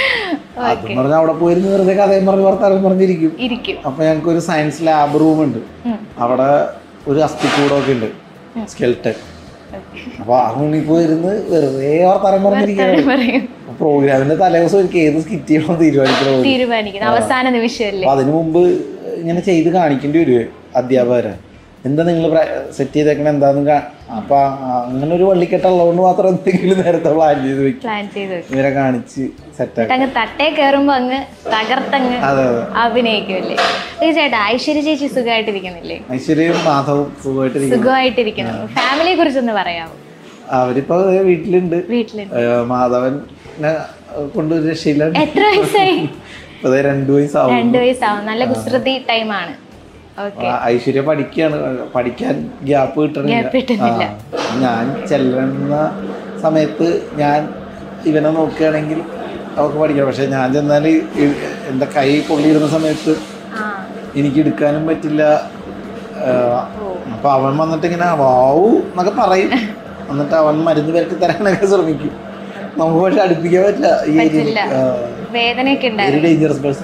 അതും പറഞ്ഞാൽ അവിടെ പോയിരുന്ന് വെറുതെ കഥയും പറഞ്ഞ് വർത്താനം പറഞ്ഞിരിക്കും ഇരിക്കും അപ്പൊ ഞങ്ങൾക്ക് ഒരു സയൻസ് ലാബ് റൂം ഉണ്ട് ഉം. അവിടെ ഒരു അസ്ഥിക്കൂടമൊക്കെ ഉണ്ട് സ്കെൽട്ടൻ അപ്പൊ ആ റൂമിൽ പോയിരുന്ന് വെറുതെ വർത്താനം പറഞ്ഞിരിക്കുകയാണ് പറയും പ്രോഗ്രാമിന്റെ തലേദിവസം എനിക്ക് ഏത് സ്കിറ്റ് ചെയ്യണമെന്ന് തീരുമാനിക്കണോ തീരുമാനിക്കുന്നത് അവസാന നിമിഷമല്ലേ അപ്പൊ അതിനു മുമ്പ് ഇങ്ങനെ ചെയ്ത് കാണിക്കേണ്ടി വരുവേ അധ്യാപകരെ എന്താ നിങ്ങൾ സെറ്റ് ചെയ്തേക്കണ എന്താന്ന് കാ- അപ്പൊ ആ- അങ്ങനെ ഒരു വള്ളിക്കെട്ടുള്ളതുകൊണ്ട് മാത്രം എന്തെങ്കിലും നേരത്തെ പ്ലാൻ ചെയ്ത് വെക്കും പ്ലാൻ ചെയ്ത് വെക്കും ഇവരെ കാണിച്ച് സെറ്റാക്കി അങ്ങ് തട്ടേ കയറുമ്പോ അങ്ങ് തകർത്തങ്ങ് അതെ അതെ അഭിനയിക്കുമല്ലേ ഒരു ചേട്ടാ ഐശ്വര്യ ചേച്ചി സുഖമായിട്ടിരിക്കുന്നില്ലേ ഐശ്വര്യയും മാധവും സുഖമായിട്ടിരിക്കും സുഖമായിട്ടിരിക്കുന്നു ഫാമിലിയെ കുറിച്ചൊന്ന് പറയാമോ അവരിപ്പോ ദേ വീട്ടിലുണ്ട് വീട്ടിലുണ്ട് ഏഹ് മാധവനെ കൊണ്ട് ഒരു രക്ഷയില്ല എത്ര വയസ്സായി ഇപ്പൊ ദേ രണ്ടു വയസ്സാവും രണ്ടു വയസ്സാവും നല്ല കുസൃതി ടൈമാണ് ഓക്കെ ആ, ഐശ്വര്യ പഠിക്കാണ് പഠിക്കാൻ ഗ്യാപ്പ് കിട്ടണില്ല Gap കിട്ടുന്നില്ല. ആ. ഞാൻ ചെല്ലുന്ന സമയത്ത് ഞാൻ ഇവനെ നോക്കുകയാണെങ്കിൽ അവൾക്ക് പഠിക്കണം പക്ഷെ ഞാൻ ചെന്നാൽ എൻ്റെ കൈ പൊള്ളിയിരുന്ന സമയത്ത് ആ എനിക്ക് എടുക്കാനും പറ്റില്ല ആ, അപ്പൊ അവൻ വന്നിട്ട് ഇങ്ങനെ വാവു എന്നൊക്കെ പറയും എന്നിട്ട് അവൻ മരുന്ന് പരട്ടി തരാനൊക്കെ ശ്രമിക്കും നമുക്ക് പക്ഷെ അടുപ്പിക്കാൻ പറ്റില്ല ഈ ഏരിയയിൽ പറ്റില്ല. വേദനയൊക്കെ ഉണ്ടായിരുന്നു വെരി ഡേഞ്ചറസ് പേഴ്സൺ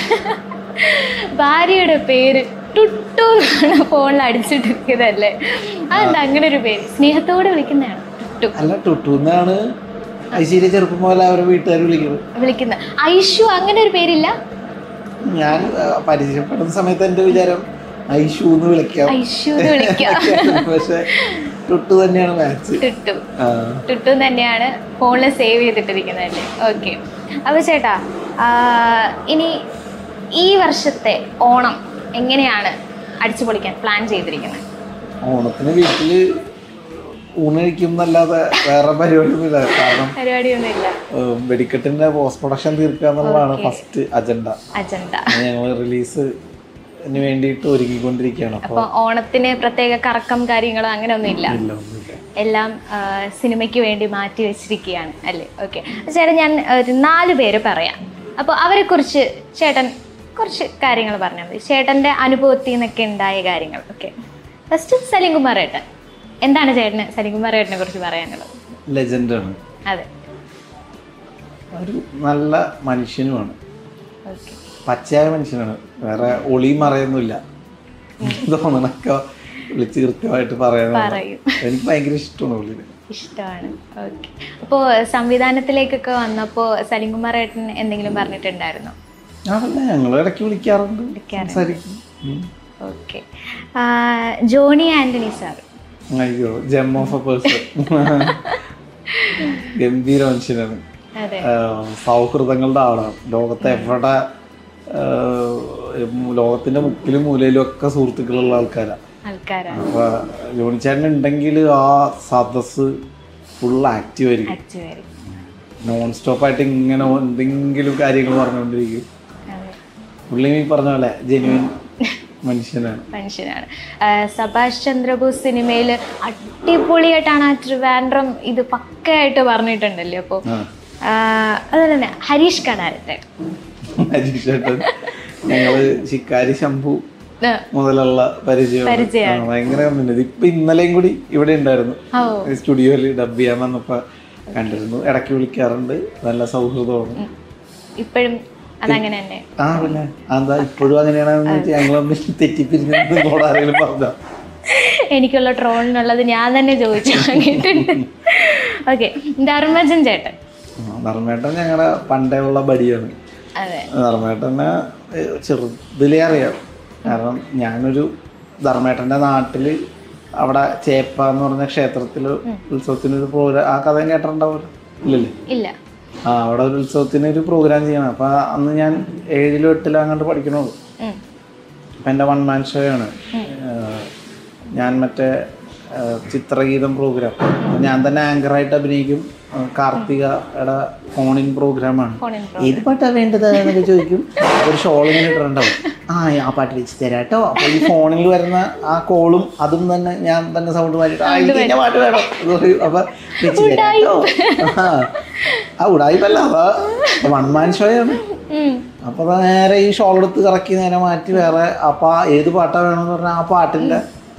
ഭാര്യയുടെ പേര് ടുട്ടു എന്നാണ് ഫോണിൽ അടിച്ചിട്ടിരിക്കുന്നതല്ലേ അതെന്താ അങ്ങനെ ഒരു പേര് സ്നേഹത്തോടെ വിളിക്കുന്നതാണ് ടുട്ടു അല്ല ടുട്ടു എന്നാണ് ഐശ്വര്യ ചെറുപ്പം പോലെ അവരെ വീട്ടുകാർ വിളിക്കുന്നത് വിളിക്കുന്ന ഐഷു അങ്ങനെ ഒരു പേരില്ല ഞാൻ ആ, പരിചയപ്പെടുന്ന സമയത്ത് എൻ്റെ വിചാരം ഐഷു എന്ന് വിളിക്കാം ഐഷു എന്ന് വിളിക്കാം പക്ഷെ ടുട്ടു തന്നെയാണ് മാച്ച് ടുട്ടു ടുട്ടു തന്നെയാണ് ഫോണിൽ സേവ് ചെയ്തിട്ടിരിക്കുന്നതല്ലേ ഓക്കെ അപ്പോൾ ചേട്ടാ ആ, ഇനി ഈ വർഷത്തെ ഓണം എങ്ങനെയാണ് അടിച്ചു പൊളിക്കാൻ പ്ലാൻ ചെയ്തിരിക്കുന്നത് ഓണത്തിന് വീട്ടില് ഊണ് കഴിക്കും എന്നല്ലാതെ വേറെ പരിപാടിയൊന്നുമില്ല കാരണം പരിപാടിയൊന്നുമില്ല ഏഹ്, വെടിക്കെട്ടിന്റെ പോസ്റ്റ് പ്രൊഡക്ഷൻ തീർക്കുക എന്നുള്ളതാണ് ഫസ്റ്റ് അജണ്ട അജണ്ട ഞങ്ങൾ റിലീസിന് വേണ്ടിയിട്ട് ഒരുങ്ങിക്കൊണ്ടിരിക്കുകയാണ് അപ്പോൾ അപ്പോൾ ഓണത്തിന് പ്രത്യേക കറക്കം കാര്യങ്ങളോ അങ്ങനെ ഒന്നുമില്ല ഇല്ല ഒന്നുമില്ല എല്ലാം ആ, സിനിമയ്ക്ക് വേണ്ടി മാറ്റി വെച്ചിരിക്കുകയാണ് അല്ലേ ഓക്കെ ചേട്ടൻ ഞാൻ ഒരു നാല് പേര് പറയാം അപ്പോൾ അവരെക്കുറിച്ച് ചേട്ടൻ കുറച്ച് കാര്യങ്ങൾ പറഞ്ഞാൽ മതി ചേട്ടൻ്റെ അനുഭവത്തിൽ നിന്നൊക്കെ ഉണ്ടായ കാര്യങ്ങൾ ഓക്കെ ഫസ്റ്റ് സലീംകുമാർ ഏട്ടൻ എന്താണ് ചേട്ടന് സലീംകുമാർ ഏട്ടനെ കുറിച്ച് പറയാനുള്ളത് ലെജൻഡാണ് അതെ ഒരു നല്ല മനുഷ്യനുമാണ് ഓക്കെ പച്ചയായ മനുഷ്യനാണ് വേറെ ഒളിയും മറയൊന്നുമില്ല തോന്നണൊക്കെ വിളിച്ച് കൃത്യമായിട്ട് പറയാൻ പറയും എനിക്ക് ഭയങ്കര ഇഷ്ടമാണ് പുള്ളിനെ ഇഷ്ടമാണ് ഓക്കെ അപ്പോൾ സംവിധാനത്തിലേക്കൊക്കെ വന്നപ്പോൾ സലീംകുമാർ ഏട്ടൻ എന്തെങ്കിലും പറഞ്ഞിട്ടുണ്ടായിരുന്നോ അതല്ല ഞങ്ങൾ ഇടയ്ക്ക് വിളിക്കാറുണ്ട് വിളിക്കാറുണ്ട്. സംസാരിക്കും ഉം. ഓക്കെ ജോണി ആൻ്റണി സാർ അയ്യോ ജെം ഓഫ് എ പേഴ്സൺ ഗംഭീര മനുഷ്യനാണ് അതെ ആഹ് സൗഹൃദങ്ങളുടെ ആളാണ് ലോകത്തെ എവിടെ ആഹ് ലോകത്തിന്റെ മുക്കിലും മൂലയിലും ഒക്കെ സുഹൃത്തുക്കളുള്ള ആൾക്കാരാണ് ആൾക്കാരാണ് അപ്പൊ ജോണിച്ചേട്ടൻ ഉണ്ടെങ്കിൽ ആ സദസ് ഫുൾ ആക്റ്റീവ് ആയിരിക്കും ആക്റ്റീവ് ആയിരിക്കും നോൺ സ്റ്റോപ്പ് ആയിട്ട് ഇങ്ങനെ എന്തെങ്കിലും കാര്യങ്ങൾ പറഞ്ഞുകൊണ്ടിരിക്കും അതെ പുള്ളി ഈ പറഞ്ഞ പോലെ ജെന്യുവൻ മനുഷ്യനാണ് മനുഷ്യനാണ് ആ, സഭാഷ് ചന്ദ്രബോസ് സിനിമയിൽ അടിപൊളിയായിട്ടാണ് ആ ട്രിവാൻഡ്രം ഇത് പക്കയായിട്ട് പറഞ്ഞിട്ടുണ്ടല്ലോ അപ്പോൾ ആ അതുപോലെ തന്നെ ഹരീഷ് കണാരത്തെ അജീഷ് ചേട്ടൻ ഞങ്ങള് ശിക്കാരി ശംഭു ആ, മുതലുള്ള പരിചയം പരിചയമാണ്. ഭയങ്കര കമ്പനി ഇപ്പൊ ഇന്നലെയും കൂടി ഇവിടെ ഉണ്ടായിരുന്നു ഓ സ്റ്റുഡിയോയിൽ ഡബ് ചെയ്യാൻ വന്നപ്പോ കണ്ടിരുന്നു ഇടയ്ക്ക് വിളിക്കാറുണ്ട് നല്ല സൗഹൃദമാണ് ഇപ്പോഴും അതങ്ങനെ തന്നെ ആ പിന്നെ എന്താ ഇപ്പോഴും അങ്ങനെയാണെന്ന് വെച്ചാൽ ഞങ്ങൾ തമ്മിൽ തെറ്റിപ്പിരിഞ്ഞു ആരെങ്കിലും പറഞ്ഞ എനിക്കുള്ള ട്രോളിനുള്ളത് ഞാൻ തന്നെ ചോദിച്ചു വാങ്ങിയിട്ടുണ്ട് ഓക്കെ ധർമ്മജൻ ചേട്ടൻ ധർമ്മേട്ടൻ ഞങ്ങളുടെ പണ്ടേ ഉള്ള ബടിയാണ് അതെ ധർമ്മേട്ടനെ ഏഹ്, ചെറുതിലേ അറിയാം കാരണം ഞാനൊരു ധർമ്മേട്ടൻ്റെ നാട്ടിൽ അവിടെ ചേപ്പ എന്ന് പറഞ്ഞ ക്ഷേത്രത്തിൽ ഉത്സവത്തിനൊരു പ്രോഗ്രാം ആ കഥ കേട്ടിട്ടുണ്ടാവുമല്ലോ ഇല്ലല്ലേ ഇല്ല ആ അവിടെ ഒരു ഉത്സവത്തിന് ഒരു പ്രോഗ്രാം ചെയ്യണം അപ്പം അന്ന് ഞാൻ ഏഴിലോ എട്ടിലോ അങ്ങോട്ട് പഠിക്കണുള്ളൂ ഉം. അപ്പം എൻ്റെ വൺ മാൻ ഷോ ആണ് ഏഹ്, ഞാൻ മറ്റേ ഏഹ്, ചിത്രഗീതം പ്രോഗ്രാം ഞാൻ തന്നെ ആങ്കറായിട്ട് അഭിനയിക്കും ഏഹ്, കാർത്തികയുടെ ഫോണിൻ പ്രോഗ്രാമാണ് ഫോണിൻ ഏത് പാട്ടാ വേണ്ടത് എന്നൊക്കെ ചോദിക്കും ഒരു ഷോൾ ഇങ്ങനെ ഇട്ടിട്ടുണ്ടാവും ആ ആ പാട്ട് വെച്ച് തരാം കേട്ടോ അപ്പൊ ഈ ഫോണിൽ വരുന്ന ആ കോളും അതും തന്നെ ഞാൻ തന്നെ സൗണ്ട് മാറ്റിട്ട് ആ എനിക്ക് ഇന്ന പാട്ട് വേണം എന്ന് പറയും. അപ്പൊ വെച്ച് തരാം കേട്ടോ ആ. ആ ഉടായിപ്പല്ല അപ്പൊ വൺ മാൻ ഷോയാണ് ഉം. അപ്പൊ ദാ നേരെ ഈ ഷോൾ എടുത്ത് കറക്കി നേരെ മാറ്റി വേറെ അപ്പൊ ആ ഏത് പാട്ടാ വേണമെന്ന് പറഞ്ഞാൽ ആ പാട്ടിന്റെ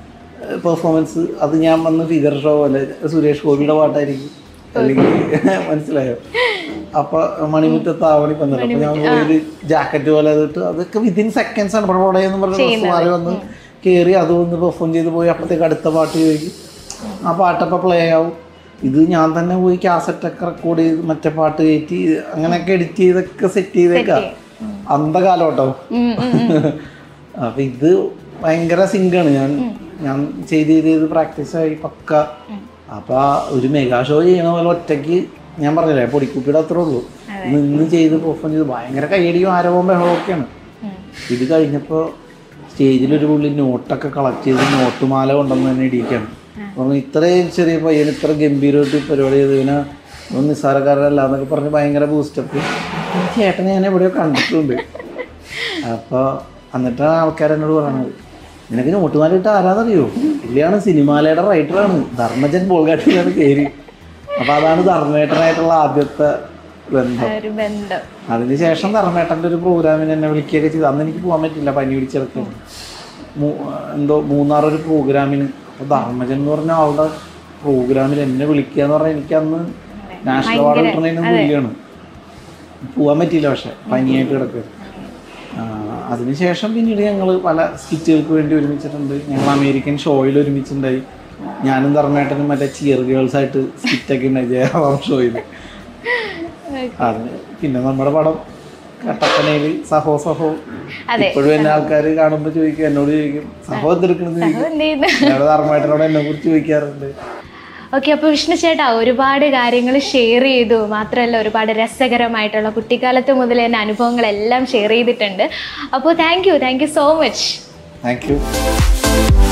പെർഫോമൻസ് അത് ഞാൻ വന്ന് ഫിഗർ ഷോ പോലെ സുരേഷ് ഗോപിയുടെ പാട്ടായിരിക്കും അല്ലെങ്കിൽ മനസ്സിലായോ അപ്പൊ മണിമുറ്റത്ത് ആവണി വന്നിട്ട് അപ്പൊ ഞാൻ പോയി ഒരു ജാക്കറ്റ് പോലെ അതിട്ട് അതൊക്കെ വിതിൻ സെക്കൻഡ്സ് ആണ് പ്രൊഡേന്ന് പറഞ്ഞ ഡ്രസ് മാറി വന്ന് കയറി അത് വന്ന് പെർഫോം ചെയ്ത് പോയി അപ്പോഴത്തേക്ക് അടുത്ത പാട്ട് ചോദിക്കും ആ പാട്ടപ്പോൾ പ്ലേ ആവും ഇത് ഞാൻ തന്നെ പോയി കാസറ്റൊക്കെ റെക്കോർഡ് ചെയ്ത് മറ്റേ പാട്ട് കയറ്റി അങ്ങനെയൊക്കെ എഡിറ്റ് ചെയ്തൊക്കെ സെറ്റ് ചെയ്തേക്കാം അന്ത കാലം കേട്ടോ ഉം, ഉം, ഉം. അപ്പൊ ഇത് ഭയങ്കര സിങ്കാണ് ഞാൻ ഞാൻ ചെയ്ത് ചെയ്ത് ചെയ്ത് പ്രാക്ടീസ് ആയി പക്ക അപ്പൊ ആ ഒരു മെഗാ ഷോ ചെയ്യണ പോലെ ഒറ്റയ്ക്ക് ഞാൻ പറഞ്ഞില്ലേ പൊടിക്കുപ്പിയുടെ അത്രേ ഉള്ളൂ നിന്ന് ചെയ്ത് പെർഫോം ചെയ്ത് ഭയങ്കര കൈയടിയും ആരവവും ബഹളവും ഒക്കെയാണ് ഉം. ഇത് കഴിഞ്ഞപ്പോൾ സ്റ്റേജിലൊരു പുള്ളി നോട്ടൊക്കെ കളക്ട് ചെയ്ത് നോട്ടുമാല കൊണ്ടുവന്ന് തന്നെ ഇടിക്കുകയാണ് പറഞ്ഞു ഇത്രയും ചെറിയ പയ്യൻ ഇത്ര ഗംഭീരമായിട്ട് ഈ പരിപാടി ചെയ്ത് ഇവനെ ഒന്നും നിസ്സാരക്കാരല്ല എന്നൊക്കെ പറഞ്ഞ് ഭയങ്കര ബൂസ്റ്റപ്പ് ചേട്ടനെ ഞാൻ എവിടെയോ കണ്ടിട്ടുണ്ട് അപ്പോൾ എന്നിട്ടാണ് ആൾക്കാർ എന്നോട് പറയണത് നിനക്ക് നോട്ടുമാല ഇട്ട് ആരാന്നറിയോ ഇല്ലയാണ് സിനിമാലയുടെ റൈറ്ററാണ് ധർമ്മജൻ ബോൾഗാട്ടിയിലാണ് പേര് അപ്പോൾ അതാണ് ധർമ്മേട്ടനായിട്ടുള്ള ആദ്യത്തെ ബന്ധം ഒരു ബന്ധം അതിനുശേഷം ധർമ്മേട്ടൻ്റെ ഒരു പ്രോഗ്രാമിന് എന്നെ വിളിക്കുകയൊക്കെ ചെയ്തു അന്ന് എനിക്ക് പോകാൻ പറ്റില്ല പനി പിടിച്ചെടുക്കുന്നു എന്തോ മൂന്നാർ ഒരു പ്രോഗ്രാമിന് അപ്പോൾ ധർമ്മജൻ എന്ന് പറഞ്ഞ ആളുടെ പ്രോഗ്രാമിൽ എന്നെ വിളിക്കുക എന്ന് പറഞ്ഞാൽ എനിക്ക് അന്ന് നാഷണൽ അവാർഡ് കിട്ടണതിന് തുല്യമാണ് പോകാൻ പറ്റിയില്ല പക്ഷെ പനിയായിട്ട് കിടക്കുക അതിനുശേഷം പിന്നീട് ഞങ്ങൾ പല സ്കിറ്റുകൾക്ക് വേണ്ടി ഒരുമിച്ചിട്ടുണ്ട് ഞങ്ങൾ അമേരിക്കൻ ഷോയിൽ ഒരുമിച്ചുണ്ടായി ഞാനും ധർമ്മേട്ടനും മറ്റേ ചിയർ ഗേൾസ് ആയിട്ട് സ്കിറ്റൊക്കെ ഉണ്ടായി ജയറാം ഷോയിൽ അതിന് പിന്നെ നമ്മുടെ പടം കട്ടപ്പനയില് സഹോ സഹോ അതെ. ഇപ്പോഴും എന്നെ ആൾക്കാർ കാണുമ്പോൾ ചോദിക്കും എന്നോട് ചോദിക്കും സഹോ എന്തെടുക്കണെന്ന് ചോദിക്കും എന്ത് ചെയ്യുന്നു ഞങ്ങളുടെ ധർമ്മേട്ടനോട് എന്നെ കുറിച്ച് ചോദിക്കാറുണ്ട് ഓക്കെ അപ്പോൾ വിഷ്ണു ചേട്ടാ ഒരുപാട് കാര്യങ്ങൾ ഷെയർ ചെയ്തു മാത്രമല്ല ഒരുപാട് രസകരമായിട്ടുള്ള കുട്ടിക്കാലത്ത് മുതൽ തന്നെ അനുഭവങ്ങളെല്ലാം ഷെയർ ചെയ്തിട്ടുണ്ട് അപ്പോൾ thank you thank you so much thank U